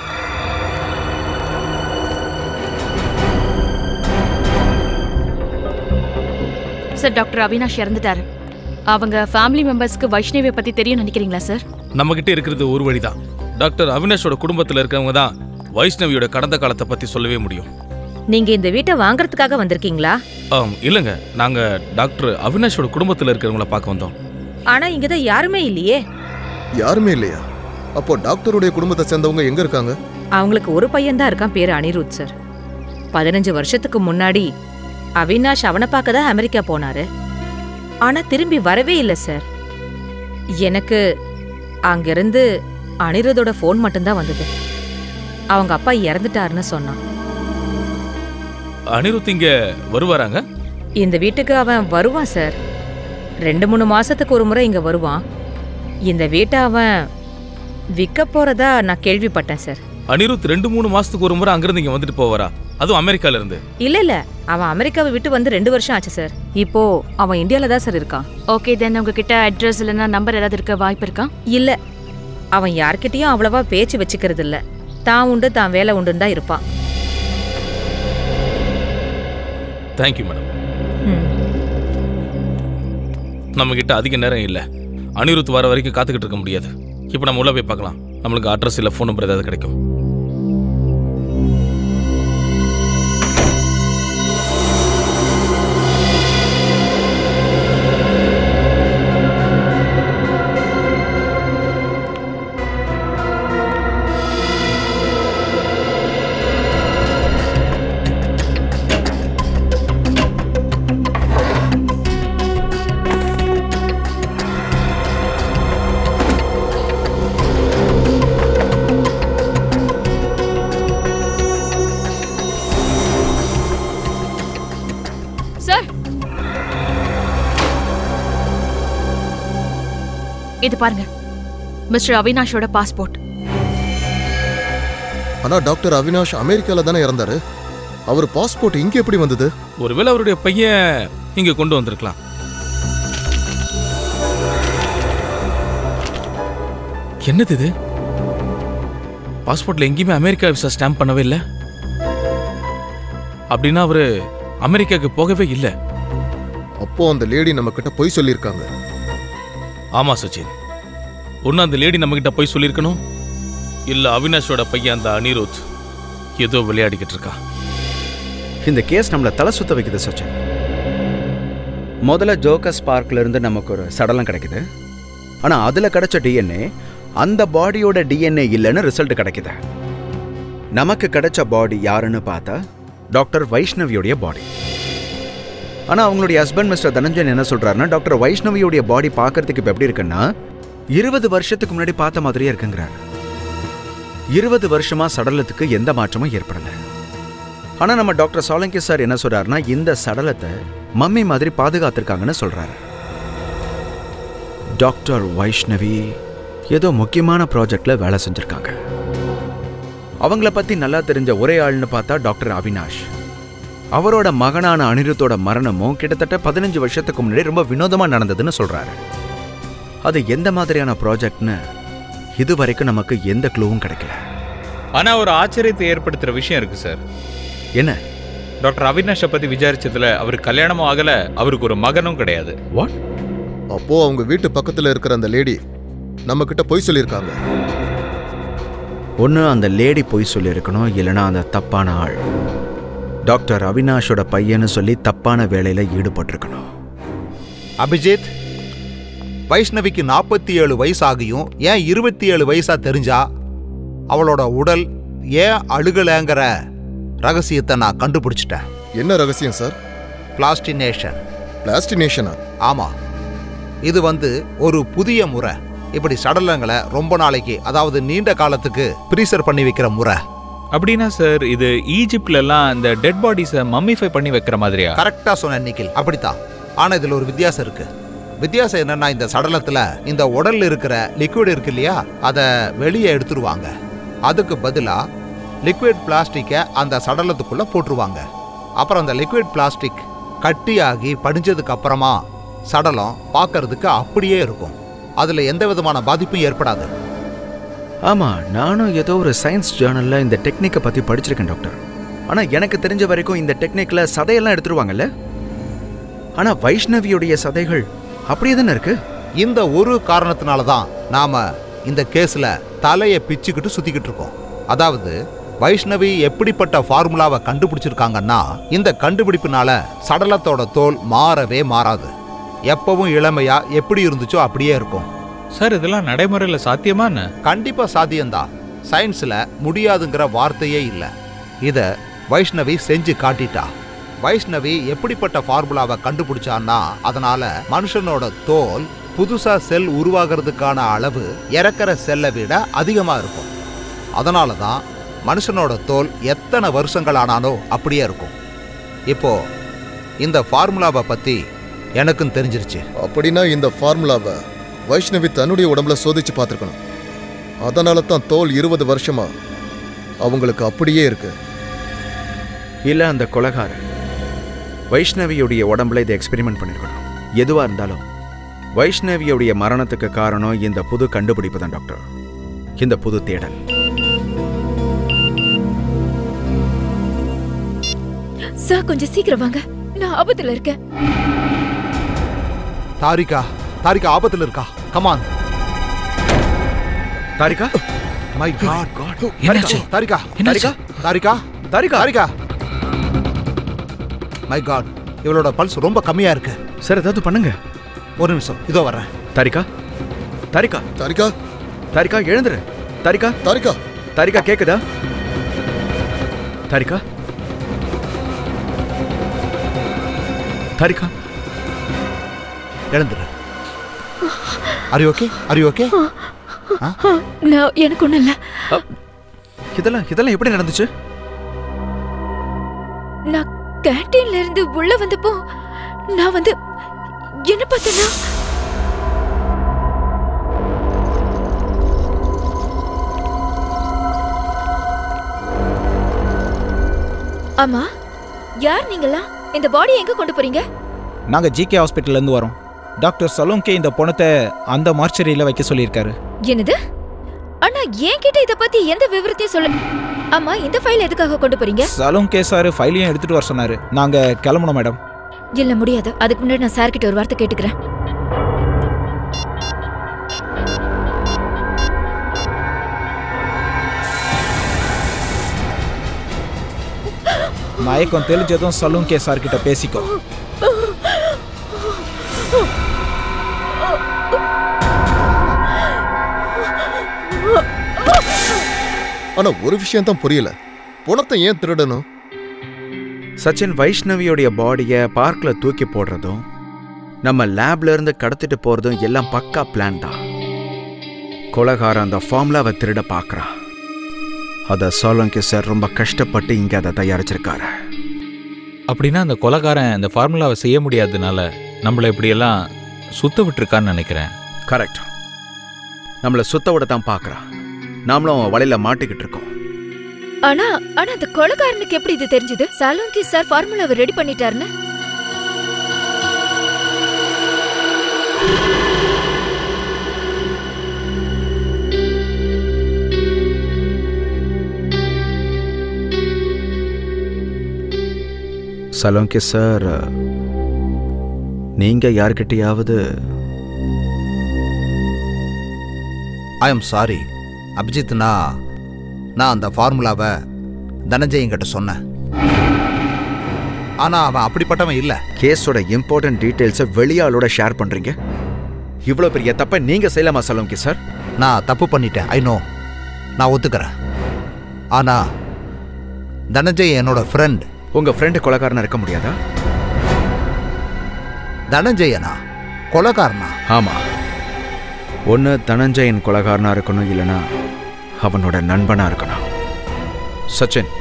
சார் டாக்டர் அவினாஷ் இறந்துட்டாரு அவங்க ஃபேமிலி மெம்பர்ஸ்க்கு வைஷ்ணவியை பத்தி தெரியும் நினைக்கிறீங்களா சார் நம்மகிட்ட இருக்கிறது ஒரு வழிதான் டாக்டர் அவினாஷோட குடும்பத்துல இருக்கவங்க தான் வைஷ்ணவியோட கடந்த காலத்தை பத்தி சொல்லவே முடியும் நீங்க இந்த வீட்டை வாங்குறதுக்காக வந்திருக்கீங்களா ஆம், இல்லைங்க நாங்க டாக்டர் அவினாஷோட குடும்பத்துல இருக்கிறவங்கள பார்க்க வந்தோம் ஆனா இங்கதான் யாருமே இல்லையே யாருமே இல்லையா அப்போ டாக்டருடைய குடும்பத்தை சேர்ந்தவங்க எங்க இருக்காங்க அவங்களுக்கு ஒரு பையன்தான் இருக்கான் பேரு அனிருத் சார் பதினஞ்சு வருஷத்துக்கு முன்னாடி அவினாஷ் அவனை பார்க்க தான் அமெரிக்கா போனாரு ஆனா திரும்பி வரவே இல்லை சார் எனக்கு அங்கிருந்து அனிருத்தோட ஃபோன் மட்டும்தான் வந்தது அவங்க அப்பா இறந்துட்டாருன்னு சொன்னான் அனிருத் இங்க வருவாராங்க இந்த வீட்டுக்கு அவன் வருவான் சார் ரெண்டு மூணு மாசத்துக்கு ஒரு முறை இங்க வருவான் இந்த வீட்டை அவன் விற்க போறதா நான் கேள்விப்பட்டேன் சார் அனிருத் ரெண்டு மூணு மாசத்துக்கு ஒரு முறை அங்கிருந்து இங்க வந்துட்டு போவாரா அதுவும் அமெரிக்கால இருந்து இல்ல இல்ல அவன் அமெரிக்காவை விட்டு வந்து ரெண்டு வருஷம் ஆச்சு சார் இப்போ அவன் இந்தியால தான் சார் இருக்கான் ஓகே தென் உங்ககிட்ட அட்ரஸ் இல்லைன்னா நம்பர் ஏதாவது இருக்க வாய்ப்பு இருக்கா இல்ல அவன் யார்கிட்டயும் அவ்வளவா பேச்சு வச்சுக்கிறது இல்ல தான் உண்டு தான் வேலை உண்டுன்னு தான் இருப்பான் தேங்க்யூ மேடம் ம். நம்ம கிட்ட அதிக நேரம் இல்ல அனிருத் வர வரைக்கும் காத்துக்கிட்டு இருக்க முடியாது இப்போ நம்ம உள்ள போய் பார்க்கலாம் நம்மளுக்கு அட்ரஸ் இல்ல ஃபோன் நம்பர் ஏதாவது கிடைக்கும் சார் இது பாருங்க மிஸ்டர் அவினாஷோட பாஸ்போர்ட் ஆனா டாக்டர் அவினாஷ் அமெரிக்கால தானே இறந்தாரு அவர் பாஸ்போர்ட் இங்க எப்படி வந்தது ஒருவேளை அவருடைய பையன் இங்க கொண்டு வந்திருக்கலாம் என்னது இது பாஸ்போர்ட்ல எங்கேயுமே அமெரிக்கா விசா ஸ்டாம்ப் பண்ணவே இல்லை அப்படின்னா அவரு அமெரிக்காவுக்கு போகவே இல்லை அப்போ அந்த லேடி நம்ம கிட்ட பொய் சொல்லியிருக்காங்க ஆமா சச்சின் ஒன்று அந்த லேடி நம்மகிட்ட போய் சொல்லியிருக்கணும் இல்ல அவினாஷோட பையன் அந்த அனிருத் ஏதோ விளையாடிக்கிட்டு இருக்கா இந்த கேஸ் நம்மளை தலை சுத்த வைக்குது சச்சின் முதல்ல ஜோக்கஸ் பார்க்ல இருந்து நமக்கு ஒரு சடலம் கிடைக்குது ஆனா அதுல கிடைச்ச டிஎன்ஏ அந்த பாடியோட டிஎன்ஏ இல்லைன்னு ரிசல்ட் கிடைக்குது நமக்கு கிடைச்ச பாடி யாருன்னு பார்த்தா டாக்டர் வைஷ்ணவியோடைய பாடி ஆனா அவங்களுடைய ஹஸ்பண்ட் மிஸ்டர் தனஞ்சன் என்ன சொல்றாருன்னா டாக்டர் வைஷ்ணவியோடைய பாடி பார்க்கறதுக்கு இப்போ எப்படி இருக்குன்னா இருபது வருஷத்துக்கு முன்னாடி பார்த்த மாதிரியே இருக்குங்கிறார் இருபது வருஷமா சடலத்துக்கு எந்த மாற்றமும் ஏற்படல ஆனா நம்ம டாக்டர் சாலங்கி சார் என்ன சொல்றாருன்னா இந்த சடலத்தை மம்மி மாதிரி பாதுகாத்திருக்காங்கன்னு சொல்றாரு டாக்டர் வைஷ்ணவி ஏதோ முக்கியமான ப்ராஜெக்ட்ல வேலை செஞ்சிருக்காங்க அவங்கள பத்தி நல்லா தெரிஞ்ச ஒரே ஆள்னு பார்த்தா டாக்டர் அவினாஷ் அவரோட மகனான அனிருத்தோட மரணமும் கிட்டத்தட்ட பதினஞ்சு வருஷத்துக்கு முன்னாடி ரொம்ப வினோதமா நடந்ததுன்னு சொல்றாரு அது எந்த மாதிரியான ப்ராஜெக்ட்னு இது வரைக்கும் நமக்கு எந்த க்ளூவும் கிடைக்கல ஆனா ஒரு ஆச்சரியத்தை ஏற்படுத்துற விஷயம் இருக்கு சார் என்ன டாக்டர் அவினாஷை பத்தி விசாரிச்சதுல அவருக்கு கல்யாணமும் ஆகல அவருக்கு ஒரு மகனும் கிடையாது வாட் அப்போ அவங்க வீட்டு பக்கத்துல இருக்கிற அந்த லேடி நம்ம கிட்ட பொய் சொல்லியிருக்காங்க ஒன்று அந்த லேடி போய் சொல்லியிருக்கணும் இல்லைன்னா அந்த தப்பான ஆள் டாக்டர் அவினாஷோட பையன்னு சொல்லி தப்பான வேலையில ஈடுபட்டிருக்கணும் அபிஜித் வைஷ்ணவிக்கு நாற்பத்தி ஏழு வயசாகியும் ஏன் இருபத்தி ஏழு வயசா தெரிஞ்சா அவளோட உடல் ஏன் அழுகலைங்கிற ரகசியத்தை நான் கண்டுபிடிச்சிட்டேன் என்ன ரகசியம் சார் பிளாஸ்டினேஷன் பிளாஸ்டினேஷனா ஆமா இது வந்து ஒரு புதிய முறை இப்படி சடலங்களை ரொம்ப நாளைக்கு அதாவது நீண்ட காலத்துக்கு ப்ரீசர் பண்ணி வைக்கிற முறை அப்படின்னா சார் இது ஈஜிப்ட்ல எல்லாம் இந்த டெட் பாடிஸை மம்மிஃபை பண்ணி வைக்கிற மாதிரியா கரெக்டா சொன்ன நிக்கில் அப்படித்தான் ஆனா இதுல ஒரு வித்தியாசம் இருக்கு வித்தியாசம் என்னன்னா இந்த சடலத்துல இந்த உடல்ல இருக்கிற லிக்விட் இருக்கு இல்லையா அதை வெளியே எடுத்துருவாங்க அதுக்கு பதிலா லிக்விட் பிளாஸ்டிக்கை அந்த சடலத்துக்குள்ள போட்டுருவாங்க அப்புறம் அந்த லிக்விட் பிளாஸ்டிக் கட்டியாகி படிஞ்சதுக்கு அப்புறமா சடலம் பார்க்கறதுக்கு அப்படியே இருக்கும் அதுல எந்த விதமான பாதிப்பும் ஏற்படாது ஆமா நானும் ஏதோ ஒரு சயின்ஸ் ஜேர்னல்ல இந்த டெக்னிக்கை பத்தி படிச்சிருக்கேன் டாக்டர் ஆனா எனக்கு தெரிஞ்ச வரைக்கும் இந்த டெக்னிக்ல சதையெல்லாம் எடுத்துருவாங்கல்ல ஆனா வைஷ்ணவியுடைய சதைகள் அப்படியே தானே இருக்கு இந்த ஒரு காரணத்தினால தான் நாம இந்த கேஸ்ல தலையை பிச்சுக்கிட்டு சுத்திக்கிட்டு இருக்கோம் அதாவது வைஷ்ணவி எப்படிப்பட்ட ஃபார்முலாவை கண்டுபிடிச்சிருக்காங்கன்னா இந்த கண்டுபிடிப்புனால சடலத்தோட தோல் மாறவே மாறாது எப்பவும் இளமையா எப்படி இருந்துச்சோ அப்படியே இருக்கும் சார் இதெல்லாம் நடைமுறையில் சாத்தியமா என்ன கண்டிப்பா சாத்தியம்தான் சயின்ஸ்ல முடியாதுங்கிற வார்த்தையே இல்லை இத வைஷ்ணவி செஞ்சு காட்டிட்டா வைஷ்ணவி எப்படிப்பட்ட ஃபார்முலாவை கண்டுபிடிச்சான்னா அதனால மனுஷனோட தோல் புதுசா செல் உருவாகிறதுக்கான அளவு இறக்கிற செல்லை விட அதிகமா இருக்கும் அதனால தான் மனுஷனோட தோல் எத்தனை வருஷங்கள் ஆனாலும் அப்படியே இருக்கும் இப்போ இந்த ஃபார்முலாவை பத்தி எனக்கும் தெரிஞ்சிருச்சு அப்படின்னா இந்த ஃபார்முலாவை வைஷ்ணவி தன்னுடைய உடம்புல சோதிச்சு பார்த்துருக்கணும் அதனால தான் தோல் இருபது வருஷமா அவங்களுக்கு அப்படியே இருக்கு இல்ல அந்த கொலகாரன் வைஷ்ணவியுடைய உடம்புல இதை எக்ஸ்பெரிமெண்ட் பண்ணிருக்கணும் எதுவா இருந்தாலும் வைஷ்ணவியுடைய மரணத்துக்கு காரணம் இந்த புது கண்டுபிடிப்பு தான் டாக்டர் இந்த புது தேடல் சார் கொஞ்சம் சீக்கிரம் வாங்க நான் ஆபத்துல இருக்கேன் தாரிகா தாரிகா ஆபத்துல இருக்கா கமான் தாரிகா மை காட் காட் என்னாச்சு? தாரிகா என்னாச்சு? தாரிகா தாரிகா தாரிகா மை காட் இவளோட பல்ஸ் ரொம்ப கம்மியா இருக்கு சார் ஏதாவது பண்ணுங்க ஒரு நிமிஷம் இதோ வர்றேன் தாரிகா தாரிகா தாரிகா தாரிகா எழுந்துரு தாரிகா தாரிகா தாரிகா கேக்குதா தாரிகா தாரிகா எழுந்துரு அரி ஓகே அரி ஓகே நான் எனக்கு ஒண்ணும் இல்ல இதெல்லாம் இதெல்லாம் எப்படி நடந்துச்சு நான் கேண்டீன்ல இருந்து உள்ள வந்தப்போ நான் வந்து என்ன பார்த்தேன்னா ஆமா யார் நீங்களா இந்த பாடி எங்க கொண்டு போறீங்க நாங்க ஜிகே ஹாஸ்பிட்டல்ல இருந்து வரோம் டாக்டர் சலோங்கே இந்த பணத்தை அந்த மார்ச்சரியில வைக்க சொல்லியிருக்காரு என்னது அண்ணா என்கிட்ட இத பத்தி எந்த விவரத்தையும் சொல்ல ஆமா இந்த ஃபைல் எதுக்காக கொண்டு போறீங்க சலோங்கே சார் ஃபைலையும் எடுத்துட்டு வர சொன்னாரு நாங்க கிளம்பணும் மேடம் இல்ல முடியாது அதுக்கு முன்னாடி நான் சார் கிட்ட ஒரு வார்த்தை கேட்டுக்கிறேன் மயக்கம் தெளிஞ்சதும் சலூங்கே சார் கிட்ட பேசிக்கோ ஆனா ஒரு விஷயம் தான் புரியல பணத்தை ஏன் திருடணும் சச்சின் வைஷ்ணவியோடைய பாடியை பார்க்ல தூக்கி போடுறதும் நம்ம லேப்ல இருந்து கடத்திட்டு போறதும் எல்லாம் பக்கா பிளான் தான் கொலகாரன் அந்த ஃபார்முலாவை திருட பார்க்கறான் அதை சோலங்கி சார் ரொம்ப கஷ்டப்பட்டு இங்க அதை தயாரிச்சிருக்காரு அப்படின்னா அந்த கொலைகாரன் அந்த ஃபார்முலாவை செய்ய முடியாததுனால நம்மளை இப்படியெல்லாம் சுத்த விட்டுருக்கான்னு நினைக்கிறேன் கரெக்ட் நம்மளை சுத்த விட தான் பார்க்கறான் நாமளும் அவன் வலையில மாட்டிக்கிட்டு இருக்கோம் ஆனா ஆனா அந்த கொலைகாரனுக்கு எப்படி இது தெரிஞ்சது சலோங்கி சார் ஃபார்முலாவை ரெடி பண்ணிட்டாருன்னு சலோங்கி சார் நீங்க யார்கிட்டயாவது ஐ எம் சாரி அபிஜித் நான் நான் அந்த ஃபார்முலாவை தனஞ்சயங்கிட்ட சொன்னேன் ஆனா அவன் அப்படிப்பட்டவன் இல்ல கேஸோட இம்பார்ட்டன்ட் டீடைல்ஸை வெளியாளோட ஷேர் பண்றீங்க இவ்வளோ பெரிய தப்பை நீங்க செய்யலாமா சலோங்கி சார் நான் தப்பு பண்ணிட்டேன் ஐ நோ நான் ஒத்துக்கிறேன் ஆனா தனஞ்சய் என்னோட ஃப்ரெண்ட் உங்க ஃப்ரெண்டு கொலைகாரனா இருக்க முடியாதா தனஞ்சயனா கொலைகாரனா ஆமா ஒன்று தனஞ்சயன் கொலைகாரனா இருக்கணும் இல்லைனா அவனோட நண்பனா இருக்கணும் சச்சின்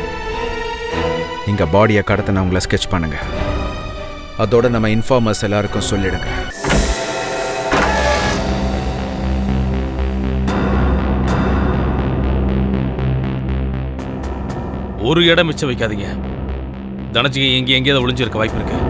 இங்க பாடியை கடத்தினவங்கள ஸ்கெட்ச் பண்ணுங்க அதோட நம்ம இன்ஃபார்மர்ஸ் எல்லாருக்கும் சொல்லிடுங்க ஒரு இடம் மிச்சம் வைக்காதீங்க தனஜிகை எங்கே எங்கேயாவது ஒளிஞ்சிருக்க வாய்ப்பு இருக்கு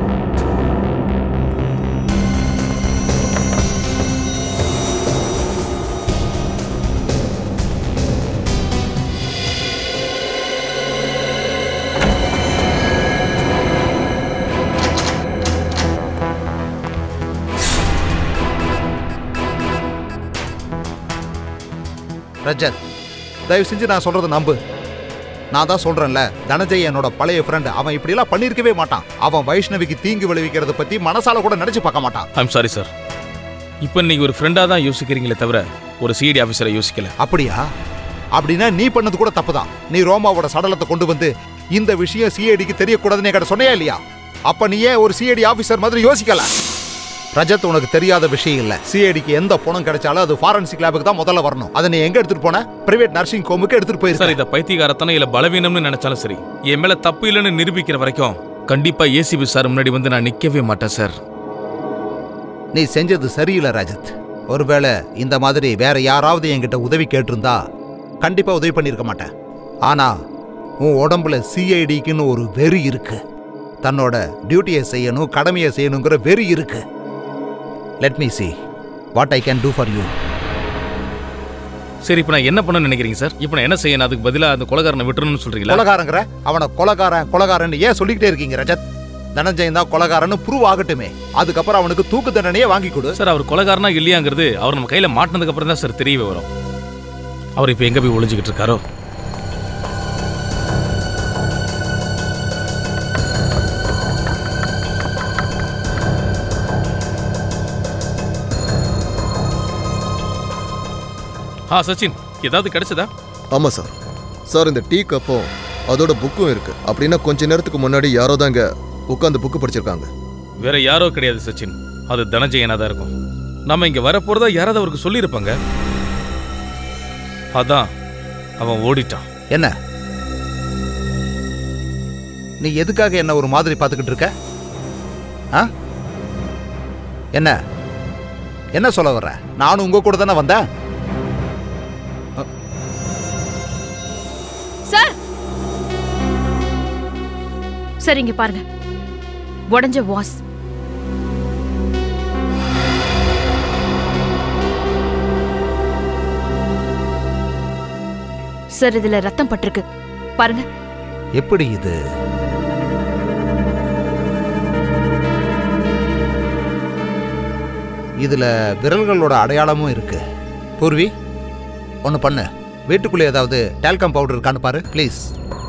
ரஜத் தயவு செஞ்சு நான் சொல்றத நம்பு நான் தான் சொல்றேன்ல தனஞ்சய் என்னோட பழைய ஃப்ரெண்ட் அவன் இப்படிலாம் பண்ணியிருக்கவே மாட்டான் அவன் வைஷ்ணவிக்கு தீங்கு விளைவிக்கிறத பத்தி மனசால கூட நினைச்சு பார்க்க மாட்டான் ஐம் சாரி சார் இப்போ நீங்க ஒரு ஃப்ரெண்டாக தான் யோசிக்கிறீங்களே தவிர ஒரு சிஐடி ஆஃபீஸரை யோசிக்கல அப்படியா அப்படின்னா நீ பண்ணது கூட தப்பு தான் நீ ரோமாவோட சடலத்தை கொண்டு வந்து இந்த விஷயம் சிஐடிக்கு தெரியக்கூடாதுன்னு என்கிட்ட சொன்னையா இல்லையா அப்ப நீ ஏன் ஒரு சிஐடி ஆபீசர் மாதிரி யோசிக்கல ரஜத் உனக்கு தெரியாத விஷயம் இல்ல சிஐடிக்கு எந்த பணம் கிடைச்சாலும் அது ஃபாரன்சிக் லேபுக்கு தான் முதல்ல வரணும் அதை நீ எங்க எடுத்துட்டு போன பிரைவேட் நர்சிங் ஹோமுக்கு எடுத்துட்டு போயிருக்க சார் இத பைத்தியகாரத்தனம் இல்ல பலவீனம்னு நினைச்சாலும் சரி என் மேல தப்பு இல்லைன்னு நிரூபிக்கிற வரைக்கும் கண்டிப்பா ஏசிபி சார் முன்னாடி வந்து நான் நிக்கவே மாட்டேன் சார் நீ செஞ்சது சரியில்லை ரஜத் ஒருவேளை இந்த மாதிரி வேற யாராவது என்கிட்ட உதவி கேட்டிருந்தா கண்டிப்பா உதவி பண்ணியிருக்க மாட்டேன் ஆனா உன் உடம்புல சிஐடிக்குன்னு ஒரு வெறி இருக்கு தன்னோட டியூட்டியை செய்யணும் கடமையை செய்யணுங்கிற வெறி இருக்கு let me see what I can do for you சரி இப்போ நான் என்ன பண்ண நினைக்கிறீங்க சார் இப்போ நான் என்ன செய்யணும் அதுக்கு பதிலா அந்த கொலகாரனை விட்டுறணும்னு சொல்றீங்களா கொலகாரங்கிற அவனை கொலகாரன் கொலகாரன் ஏன் சொல்லிக்கிட்டே இருக்கீங்க ரஜத் தனஞ்சயன் தான் கொலகாரன்னு ப்ரூவ் ஆகட்டுமே அதுக்கப்புறம் அவனுக்கு தூக்கு தண்டனையே வாங்கி கொடு சார் அவர் கொலகாரனா இல்லையாங்கிறது அவர் நம்ம கையில மாட்டினதுக்கு அப்புறம் தான் சார் தெரியவே வரும் அவர் இப்போ எங்க போய் ஒளிஞ்சுக்கிட்டு இருக்காரோ ஆ சச்சின் ஏதாவது கிடைச்சதா ஆமா சார் சார் இந்த டீ கப்பும் அதோட புக்கும் இருக்கு அப்படின்னா கொஞ்ச நேரத்துக்கு முன்னாடி யாரோ தான் இங்க உட்காந்து புக்கு படிச்சிருக்காங்க வேற யாரோ கிடையாது சச்சின் அது தனஞ்சயனா தான் இருக்கும் நம்ம இங்க வரப்போறதா யாராவது அவருக்கு சொல்லியிருப்பாங்க அதான் அவன் ஓடிட்டான் என்ன நீ எதுக்காக என்ன ஒரு மாதிரி பார்த்துக்கிட்டு இருக்க ஆ என்ன என்ன சொல்ல வர்ற நானும் உங்க கூட தானே வந்தேன் சார் சார் இங்க பாருங்க உடஞ்ச வாஸ் சார் இதுல ரத்தம் பட்டிருக்கு பாருங்க எப்படி இது இதுல விரல்களோட அடையாளமும் இருக்கு பூர்வி ஒன்று பண்ணு வீட்டுக்குள்ளே ஏதாவது டால்கம் பவுடர் இருக்கான்னு பாரு ப்ளீஸ்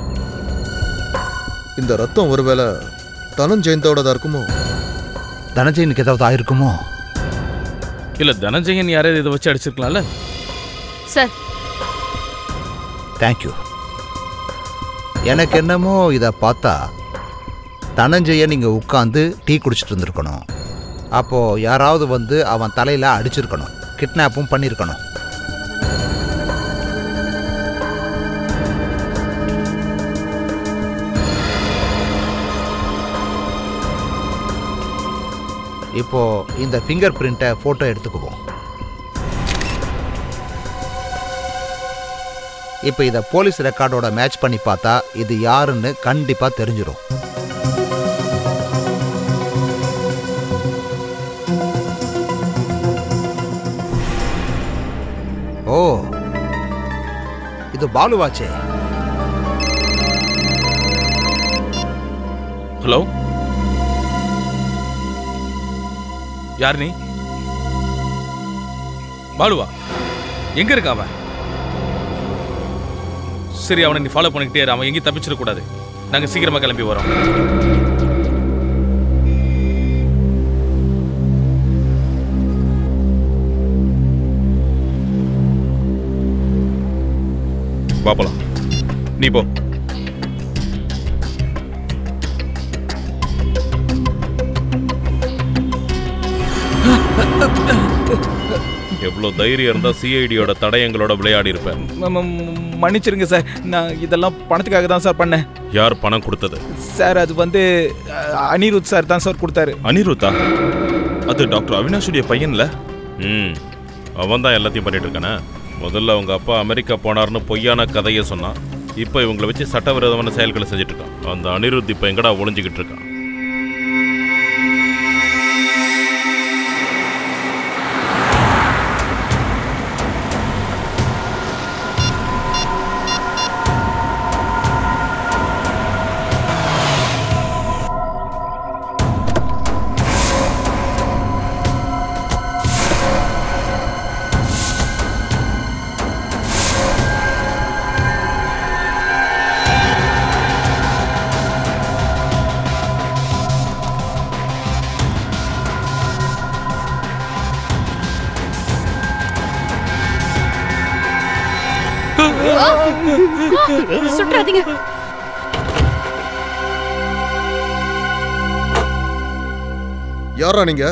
இந்த ரத்தம் ஒருவேளை தனஞ்செயந்தோடதா இருக்குமோ தனஞ்சயனுக்கு ஏதாவது ஆயிருக்குமோ இல்ல தனஞ்சயன் யாரையாவது இதை வச்சு அடிச்சிருக்கலாம்ல சார் தேங்க்யூ எனக்கு என்னமோ இதை பார்த்தா தனஞ்சயன் இங்கே உட்காந்து டீ குடிச்சிட்டு இருந்திருக்கணும் அப்போ யாராவது வந்து அவன் தலையில அடிச்சிருக்கணும் கிட்னாப்பும் பண்ணியிருக்கணும் இப்போ இந்த ஃபிங்கர் பிரிண்ட்டை ஃபோட்டோ எடுத்துக்குவோம் இப்போ இதை போலீஸ் ரெக்கார்டோட மேட்ச் பண்ணி பார்த்தா இது யாருன்னு கண்டிப்பாக தெரிஞ்சிடும் ஓ இது பாலுவாச்சே ஹலோ யார் நீ பாலுவா எங்க இருக்கா அவன் சரி அவனை நீ ஃபாலோ பண்ணிக்கிட்டே இரு அவன் எங்கேயும் தப்பிச்சிடக்கூடாது நாங்க சீக்கிரமா கிளம்பி வரோம் பாப்பலாம் நீ போ எவ்வளோ தைரியம் இருந்தா சிஐடியோட தடயங்களோட விளையாடி இருப்பேன் ம- ம- மன்னிச்சிருங்க சார் நான் இதெல்லாம் பணத்துக்காக தான் சார் பண்ணேன் யார் பணம் கொடுத்தது சார் அது வந்து அஹ், அனிருத் சார் தான் சார் கொடுத்தாரு அனிருத்தா அது டாக்டர் அவினாஷுடைய பையன்ல ம் அவன் தான் எல்லாத்தையும் பண்ணிட்டு இருக்கானே முதல்ல அவங்க அப்பா அமெரிக்கா போனார்னு பொய்யான கதையை சொன்னான் இப்போ இவங்களை வச்சு சட்டவிரோதமான செயல்களை செஞ்சுட்டு இருக்கான் அந்த அனிருத் இப்போ எங்கடா ஒளிஞ்சுக்கிட்டு இருக்கான் சுற்றாதீங்க யாரா நீங்க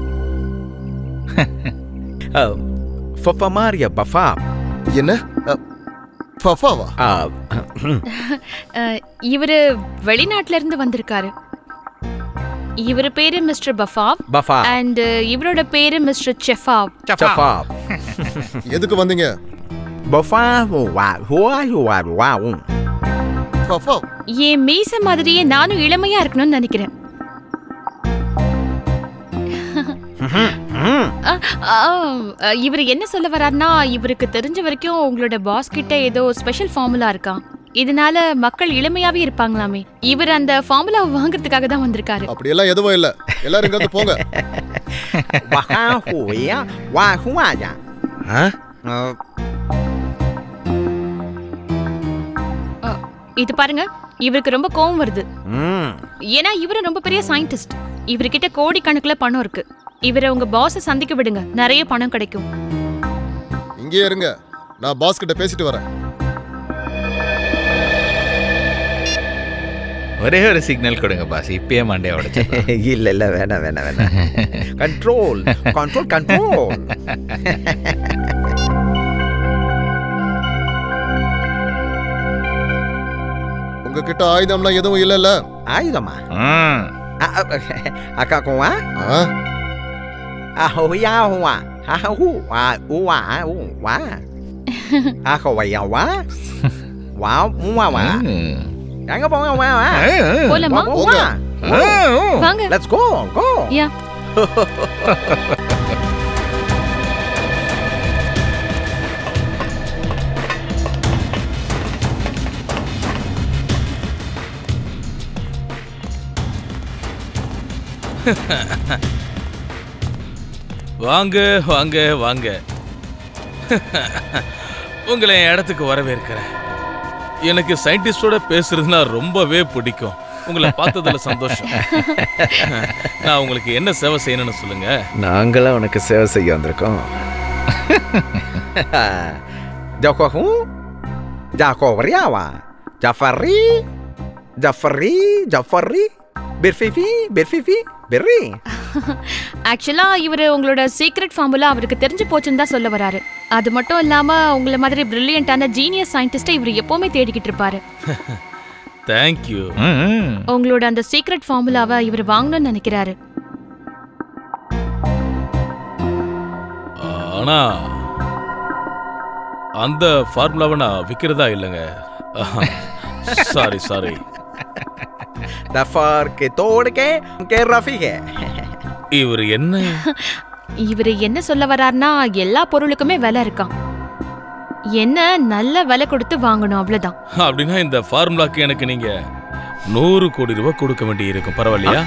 ஃபஃபமாரியா பஃபா என்ன ஃபஃபாவா அஹ், இவரு வெளிநாட்டுல இருந்து வந்திருக்காரு இவர் பேரு மிஸ்டர் பஃபாவ் பஃபா அண்ட் இவரோட பேரு மிஸ்டர் செஃபாவ் சஃபா எதுக்கு வந்தீங்க பஃபா வா ஹுவா ஹுவா வா உம் ஃபஃபா என் மீச மாதிரியே நானும் இளமையா இருக்கணும்னு நினைக்கிறேன் இவர் என்ன சொல்ல வர்றாருன்னா இவருக்கு தெரிஞ்ச வரைக்கும் உங்களோட பாஸ் கிட்ட ஏதோ ஸ்பெஷல் ஃபார்முலா இருக்காம் இதனால மக்கள் இளமையாவே இருப்பாங்களாமே இவர் அந்த ஃபார்முலா வாங்குறதுக்காக தான் வந்திருக்காரு அப்படியெல்லாம் எதுவும் இல்ல எல்லாரும் இங்க வந்து போங்க வா ஹுயா வா ஹுவாயா இது பாருங்க இவருக்கு ரொம்ப கோவம் வருது ம் ஏன்னா இவரு ரொம்ப பெரிய சயின்டிஸ்ட் இவர்கிட்ட கோடிக்கணக்குல பணம் இருக்கு இவரை உங்க பாஸ சந்திக்க விடுங்க நிறைய பணம் கிடைக்கும் இங்கேயே இருங்க நான் பாஸ் கிட்ட பேசிட்டு வரேன் ஒரே ஒரு சிக்னல் கொடுங்க பாஸ் இப்பயே மண்டே உடச்சு இல்ல இல்ல வேணாம் வேணாம் வேணாம் கண்ட்ரோல் கண்ட்ரோல் கண்ட்ரோல் உங்ககிட்ட ஆயுதம்லாம் எதுவும் இல்லல்ல ஆயுதமா அக்கா குவா ahoya wa ahu wa wa wa ako wa ya wa wa wa wa எங்க போங்க வா வா போலாமா? போங்க வாங்க. லெட்ஸ் கோ கோ யா வாங்க வாங்க வாங்க உங்களை என் இடத்துக்கு வரவேற்கிறேன் எனக்கு சயின்டிஸ்டோட பேசுறதுனா ரொம்பவே பிடிக்கும் உங்களை பார்த்ததுல சந்தோஷம் நான் உங்களுக்கு என்ன சேவை செய்யணும்னு சொல்லுங்க நாங்களாம் உனக்கு சேவை செய்ய வந்திருக்கோம் ஜாக்கோ ஜாக்கோ வரியாவா ஜஃபரி ஜஃபரி ஜஃபரி பிர்ஃபிஃபி பிர்ஃபிஃபி பிர்ரி ஆக்சுவலா இவர் உங்களோட சீக்ரெட் ஃபார்முலா அவருக்கு தெரிஞ்சு போச்சுன்னு தான் சொல்ல வராரு அது மட்டும் இல்லாம உங்களை மாதிரி பிரில்லியண்டான ஜீனியஸ் சயின்டிஸ்டை இவர் எப்பவுமே தேடிக்கிட்டு இருப்பாரு தேங்க்யூ உங்களோட அந்த சீக்ரெட் ஃபார்முலாவை இவர் வாங்கணும்னு நினைக்கிறாரு ஆனா அந்த ஃபார்முலாவை நான் விற்கிறதா இல்லைங்க சாரி சாரி दफार के तोड़ के के रफी है இவர் என்ன இவர் என்ன சொல்ல வராருன்னா எல்லா பொருளுக்குமே விலை இருக்காம் என்ன நல்ல விலை கொடுத்து வாங்கணும் அவ்வளவுதான் அப்படின்னா இந்த ஃபார்முலாக்கு எனக்கு நீங்க நூறு கோடி ரூபாய் கொடுக்க வேண்டி இருக்கும் பரவாயில்லையா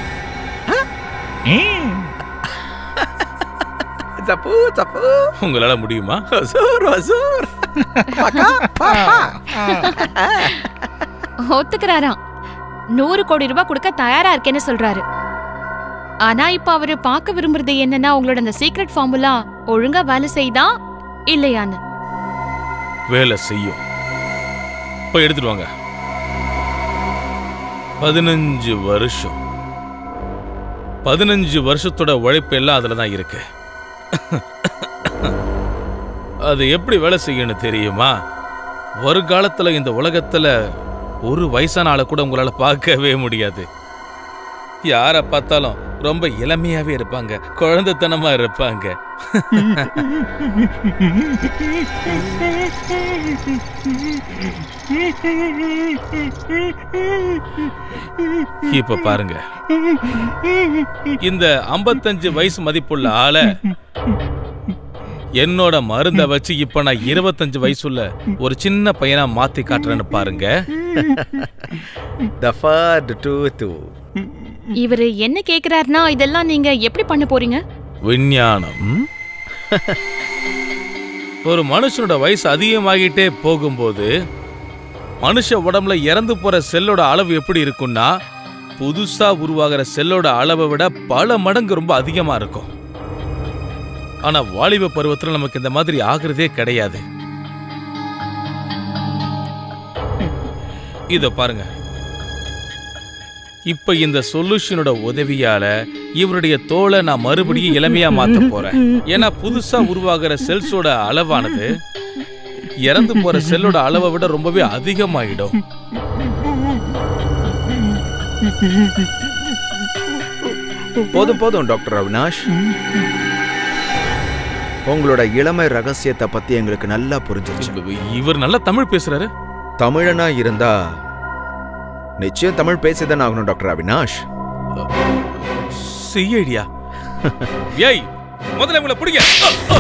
ஜப்பு ஜப்பு உங்களால முடியுமா ஹசூர் ஹசூர் பக்கா பாப்பா ஒத்துக்கிறாராம் நூறு கோடி ரூபாய் கொடுக்க தயாரா இருக்கேன்னு சொல்றாரு ஆனா இப்ப அவரு பார்க்க விரும்புறது என்னன்னா உங்களோட அந்த சீக்ரெட் ஃபார்முலா ஒழுங்கா வேலை செய்தா இல்லையான்னு வேலை செய்யும் போய் எடுத்துட்டு வாங்க பதினஞ்சு வருஷம் பதினஞ்சு வருஷத்தோட உழைப்பு எல்லாம் அதுல தான் இருக்கு அது எப்படி வேலை செய்யணும் தெரியுமா வருங்காலத்துல இந்த உலகத்துல ஒரு வயசான ஆளை கூட உங்களால பார்க்கவே முடியாது யாரை பார்த்தாலும் ரொம்ப இளமையாவே இருப்பாங்க குழந்தைத்தனமா இருப்பாங்க இப்ப பாருங்க இந்த 55 வயசு மதிப்புள்ள ஆளை என்னோட மருந்த வச்சு இப்ப நான் 25 வயசுள்ள ஒரு சின்ன பையனா மாத்தி காட்டுறேன்னு பாருங்க தஃபார் டூ டூ இவரு என்ன கேக்குறாருன்னா இதெல்லாம் நீங்க எப்படி பண்ண போறீங்க விஞ்ஞானம் ஒரு மனுஷனோட வயசு அதிகமாகிட்டே போகும்போது மனுஷ உடம்புல இறந்து போற செல்லோட அளவு எப்படி இருக்கும்னா புதுசா உருவாகிற செல்லோட அளவை விட பல மடங்கு ரொம்ப அதிகமா இருக்கும் ஆனா வாலிப பருவத்துல நமக்கு இந்த மாதிரி ஆகுறதே கிடையாது இத பாருங்க இப்ப இந்த சொல்யூஷனோட உதவியால இவருடைய தோலை நான் மறுபடியும் இளமையா மாத்த போறேன் ஏன்னா புதுசா உருவாகிற செல்ஸோட அளவானது இறந்து போற செல்லோட அளவை விட ரொம்பவே அதிகமாயிடும் போதும் போதும் டாக்டர் அவினாஷ் உங்களோட இளமை ரகசியத்தை பத்தி எங்களுக்கு நல்லா புரிஞ்சிருச்சு இவர் நல்லா தமிழ் பேசுறாரு தமிழனா இருந்தா நிச்சயம் தமிழ் பேசிதான் ஆகணும் டாக்டர் அவினாஷ் சிஐடியா ஏய் முதல்ல உங்களை பிடிங்க அ, அ.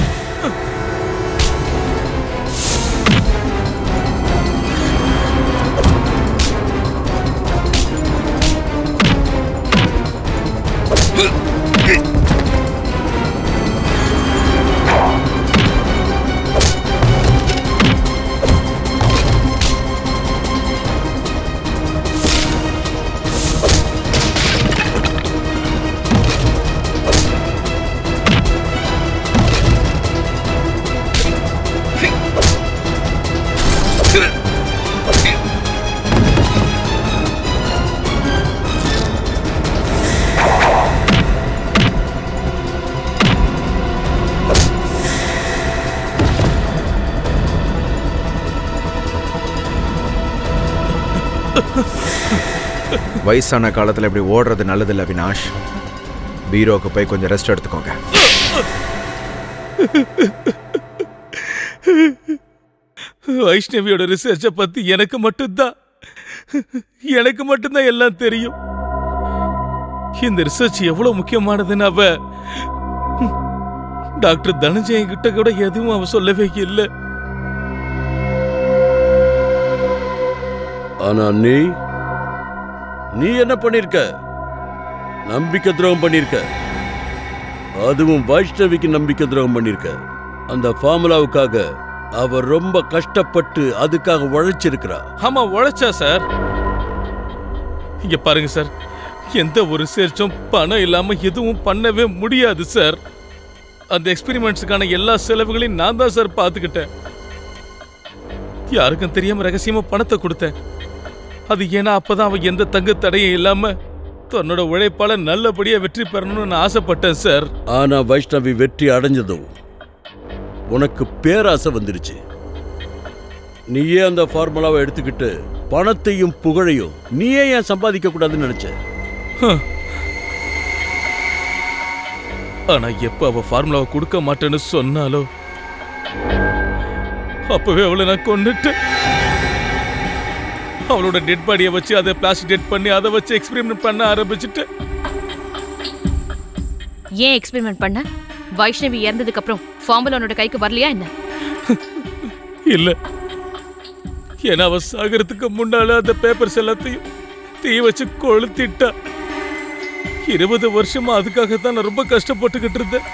வயசான காலத்துல இப்படி ஓடுறது நல்லதில்ல அவினாஷ் பீரோக்கு போய் கொஞ்சம் ரெஸ்ட் எடுத்துக்கோங்க வைஷ்ணவியோட ரிசர்ச்சை பத்தி எனக்கு மட்டும்தான் எனக்கு மட்டும்தான் எல்லாம் தெரியும் இந்த ரிசர்ச் எவ்வளவு முக்கியமானதுன்னு அவ டாக்டர் தனஞ்சயன் கிட்ட கூட எதுவும் அவ சொல்லவே இல்லை ஆனா நீ நீ என்ன பண்ணிருக்க நம்பிக்கை துரோகம் பண்ணிருக்க அதுவும் வைஷ்ணவிக்கு நம்பிக்கை துரோகம் பண்ணிருக்க அந்த ஃபார்முலாவுக்காக அவ ரொம்ப கஷ்டப்பட்டு அதுக்காக உழைச்சிருக்கிறா ஆமா உழைச்சா சார் இங்க பாருங்க சார் எந்த ஒரு ரிசர்ச்சும் பணம் இல்லாம எதுவும் பண்ணவே முடியாது சார் அந்த எக்ஸ்பெரிமெண்ட்ஸுக்கான எல்லா செலவுகளையும் நான் தான் சார் பார்த்துக்கிட்டேன் யாருக்கும் தெரியாம ரகசியமா பணத்தை கொடுத்தேன் அது ஏன்னா அப்பதான் அவன் எந்த தங்கு தடையும் இல்லாம தன்னோட உழைப்பால நல்லபடியா வெற்றி பெறணும்னு நான் ஆசைப்பட்டேன் சார் ஆனா வைஷ்ணவி வெற்றி அடைஞ்சதும் உனக்கு பேராசை வந்துருச்சு நீயே அந்த ஃபார்முலாவை எடுத்துக்கிட்டு பணத்தையும் புகழையும் நீயே ஏன் சம்பாதிக்க கூடாதுன்னு நினைச்ச ஆனா எப்ப அவ ஃபார்முலாவை கொடுக்க மாட்டேன்னு சொன்னாலோ அப்பவே அவளை நான் கொன்னுட்டேன் அவளோட டெட் பாடியை வச்சு அதை பிளாஸ்டிக் டெட் பண்ணி அதை வச்சு எக்ஸ்பெரிமெண்ட் பண்ண ஆரம்பிச்சுட்டேன் ஏன் எக்ஸ்பெரிமெண்ட் பண்ண வைஷ்ணவி இறந்ததுக்கு அப்புறம் ஃபார்முலா உன்னோட கைக்கு வரலையா என்ன இல்ல ஏன்னா அவ சாகறதுக்கு முன்னால அந்த பேப்பர்ஸ் எல்லாத்தையும் தீ வச்சு கொளுத்திட்டா இருபது வருஷமா அதுக்காக தான் நான் ரொம்ப கஷ்டப்பட்டுக்கிட்டு இருந்தேன்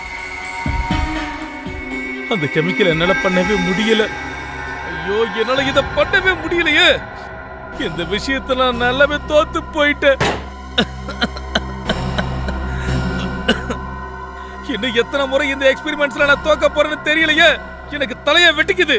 அந்த கெமிக்கல் என்னால பண்ணவே முடியல ஐயோ என்னால இத பண்ணவே முடியலையே இந்த விஷயத்துல நான் நல்லாவே தோத்து போயிட்டேன் இன்னும் எத்தனை முறை இந்த எக்ஸ்பெரிமெண்ட்ஸ்ல நான் தோக்க போறேன்னு தெரியலையே எனக்கு தலைய வெட்டிக்குது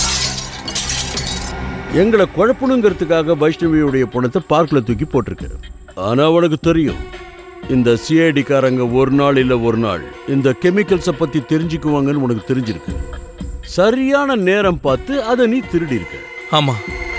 எங்களை குழப்பணுங்கிறதுக்காக வைஷ்ணவியுடைய பணத்தை பார்க்கில் தூக்கி போட்டிருக்கு ஆனா உனக்கு தெரியும் இந்த சிஐடிக்காரங்க ஒரு நாள் இல்ல ஒரு நாள் இந்த கெமிக்கல்ஸை பத்தி தெரிஞ்சுக்குவாங்கன்னு உனக்கு தெரிஞ்சிருக்கு சரியான நேரம் பார்த்து அதை நீ திருடி இருக்க ஆமா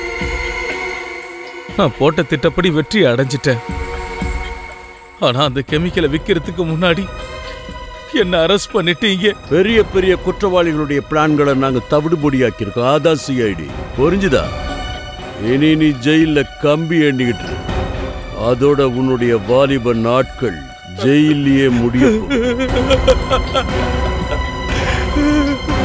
நான் போட்ட திட்டப்படி வெற்றி அடைஞ்சிட்டேன் ஆனா அந்த கெமிக்கலை விக்கிறதுக்கு முன்னாடி என்ன அரெஸ்ட் பண்ணிட்டீங்க பெரிய பெரிய குற்றவாளிகளுடைய பிளான்களை நாங்க தவிடுபொடியாக்கியிருக்கோம் அதான் சிஐடி புரிஞ்சுதா இனி நீ ஜெயில கம்பி எண்ணிக்கிட்டு இரு. அதோட உன்னுடைய வாலிப நாட்கள் ஜெயிலேயே முடியும்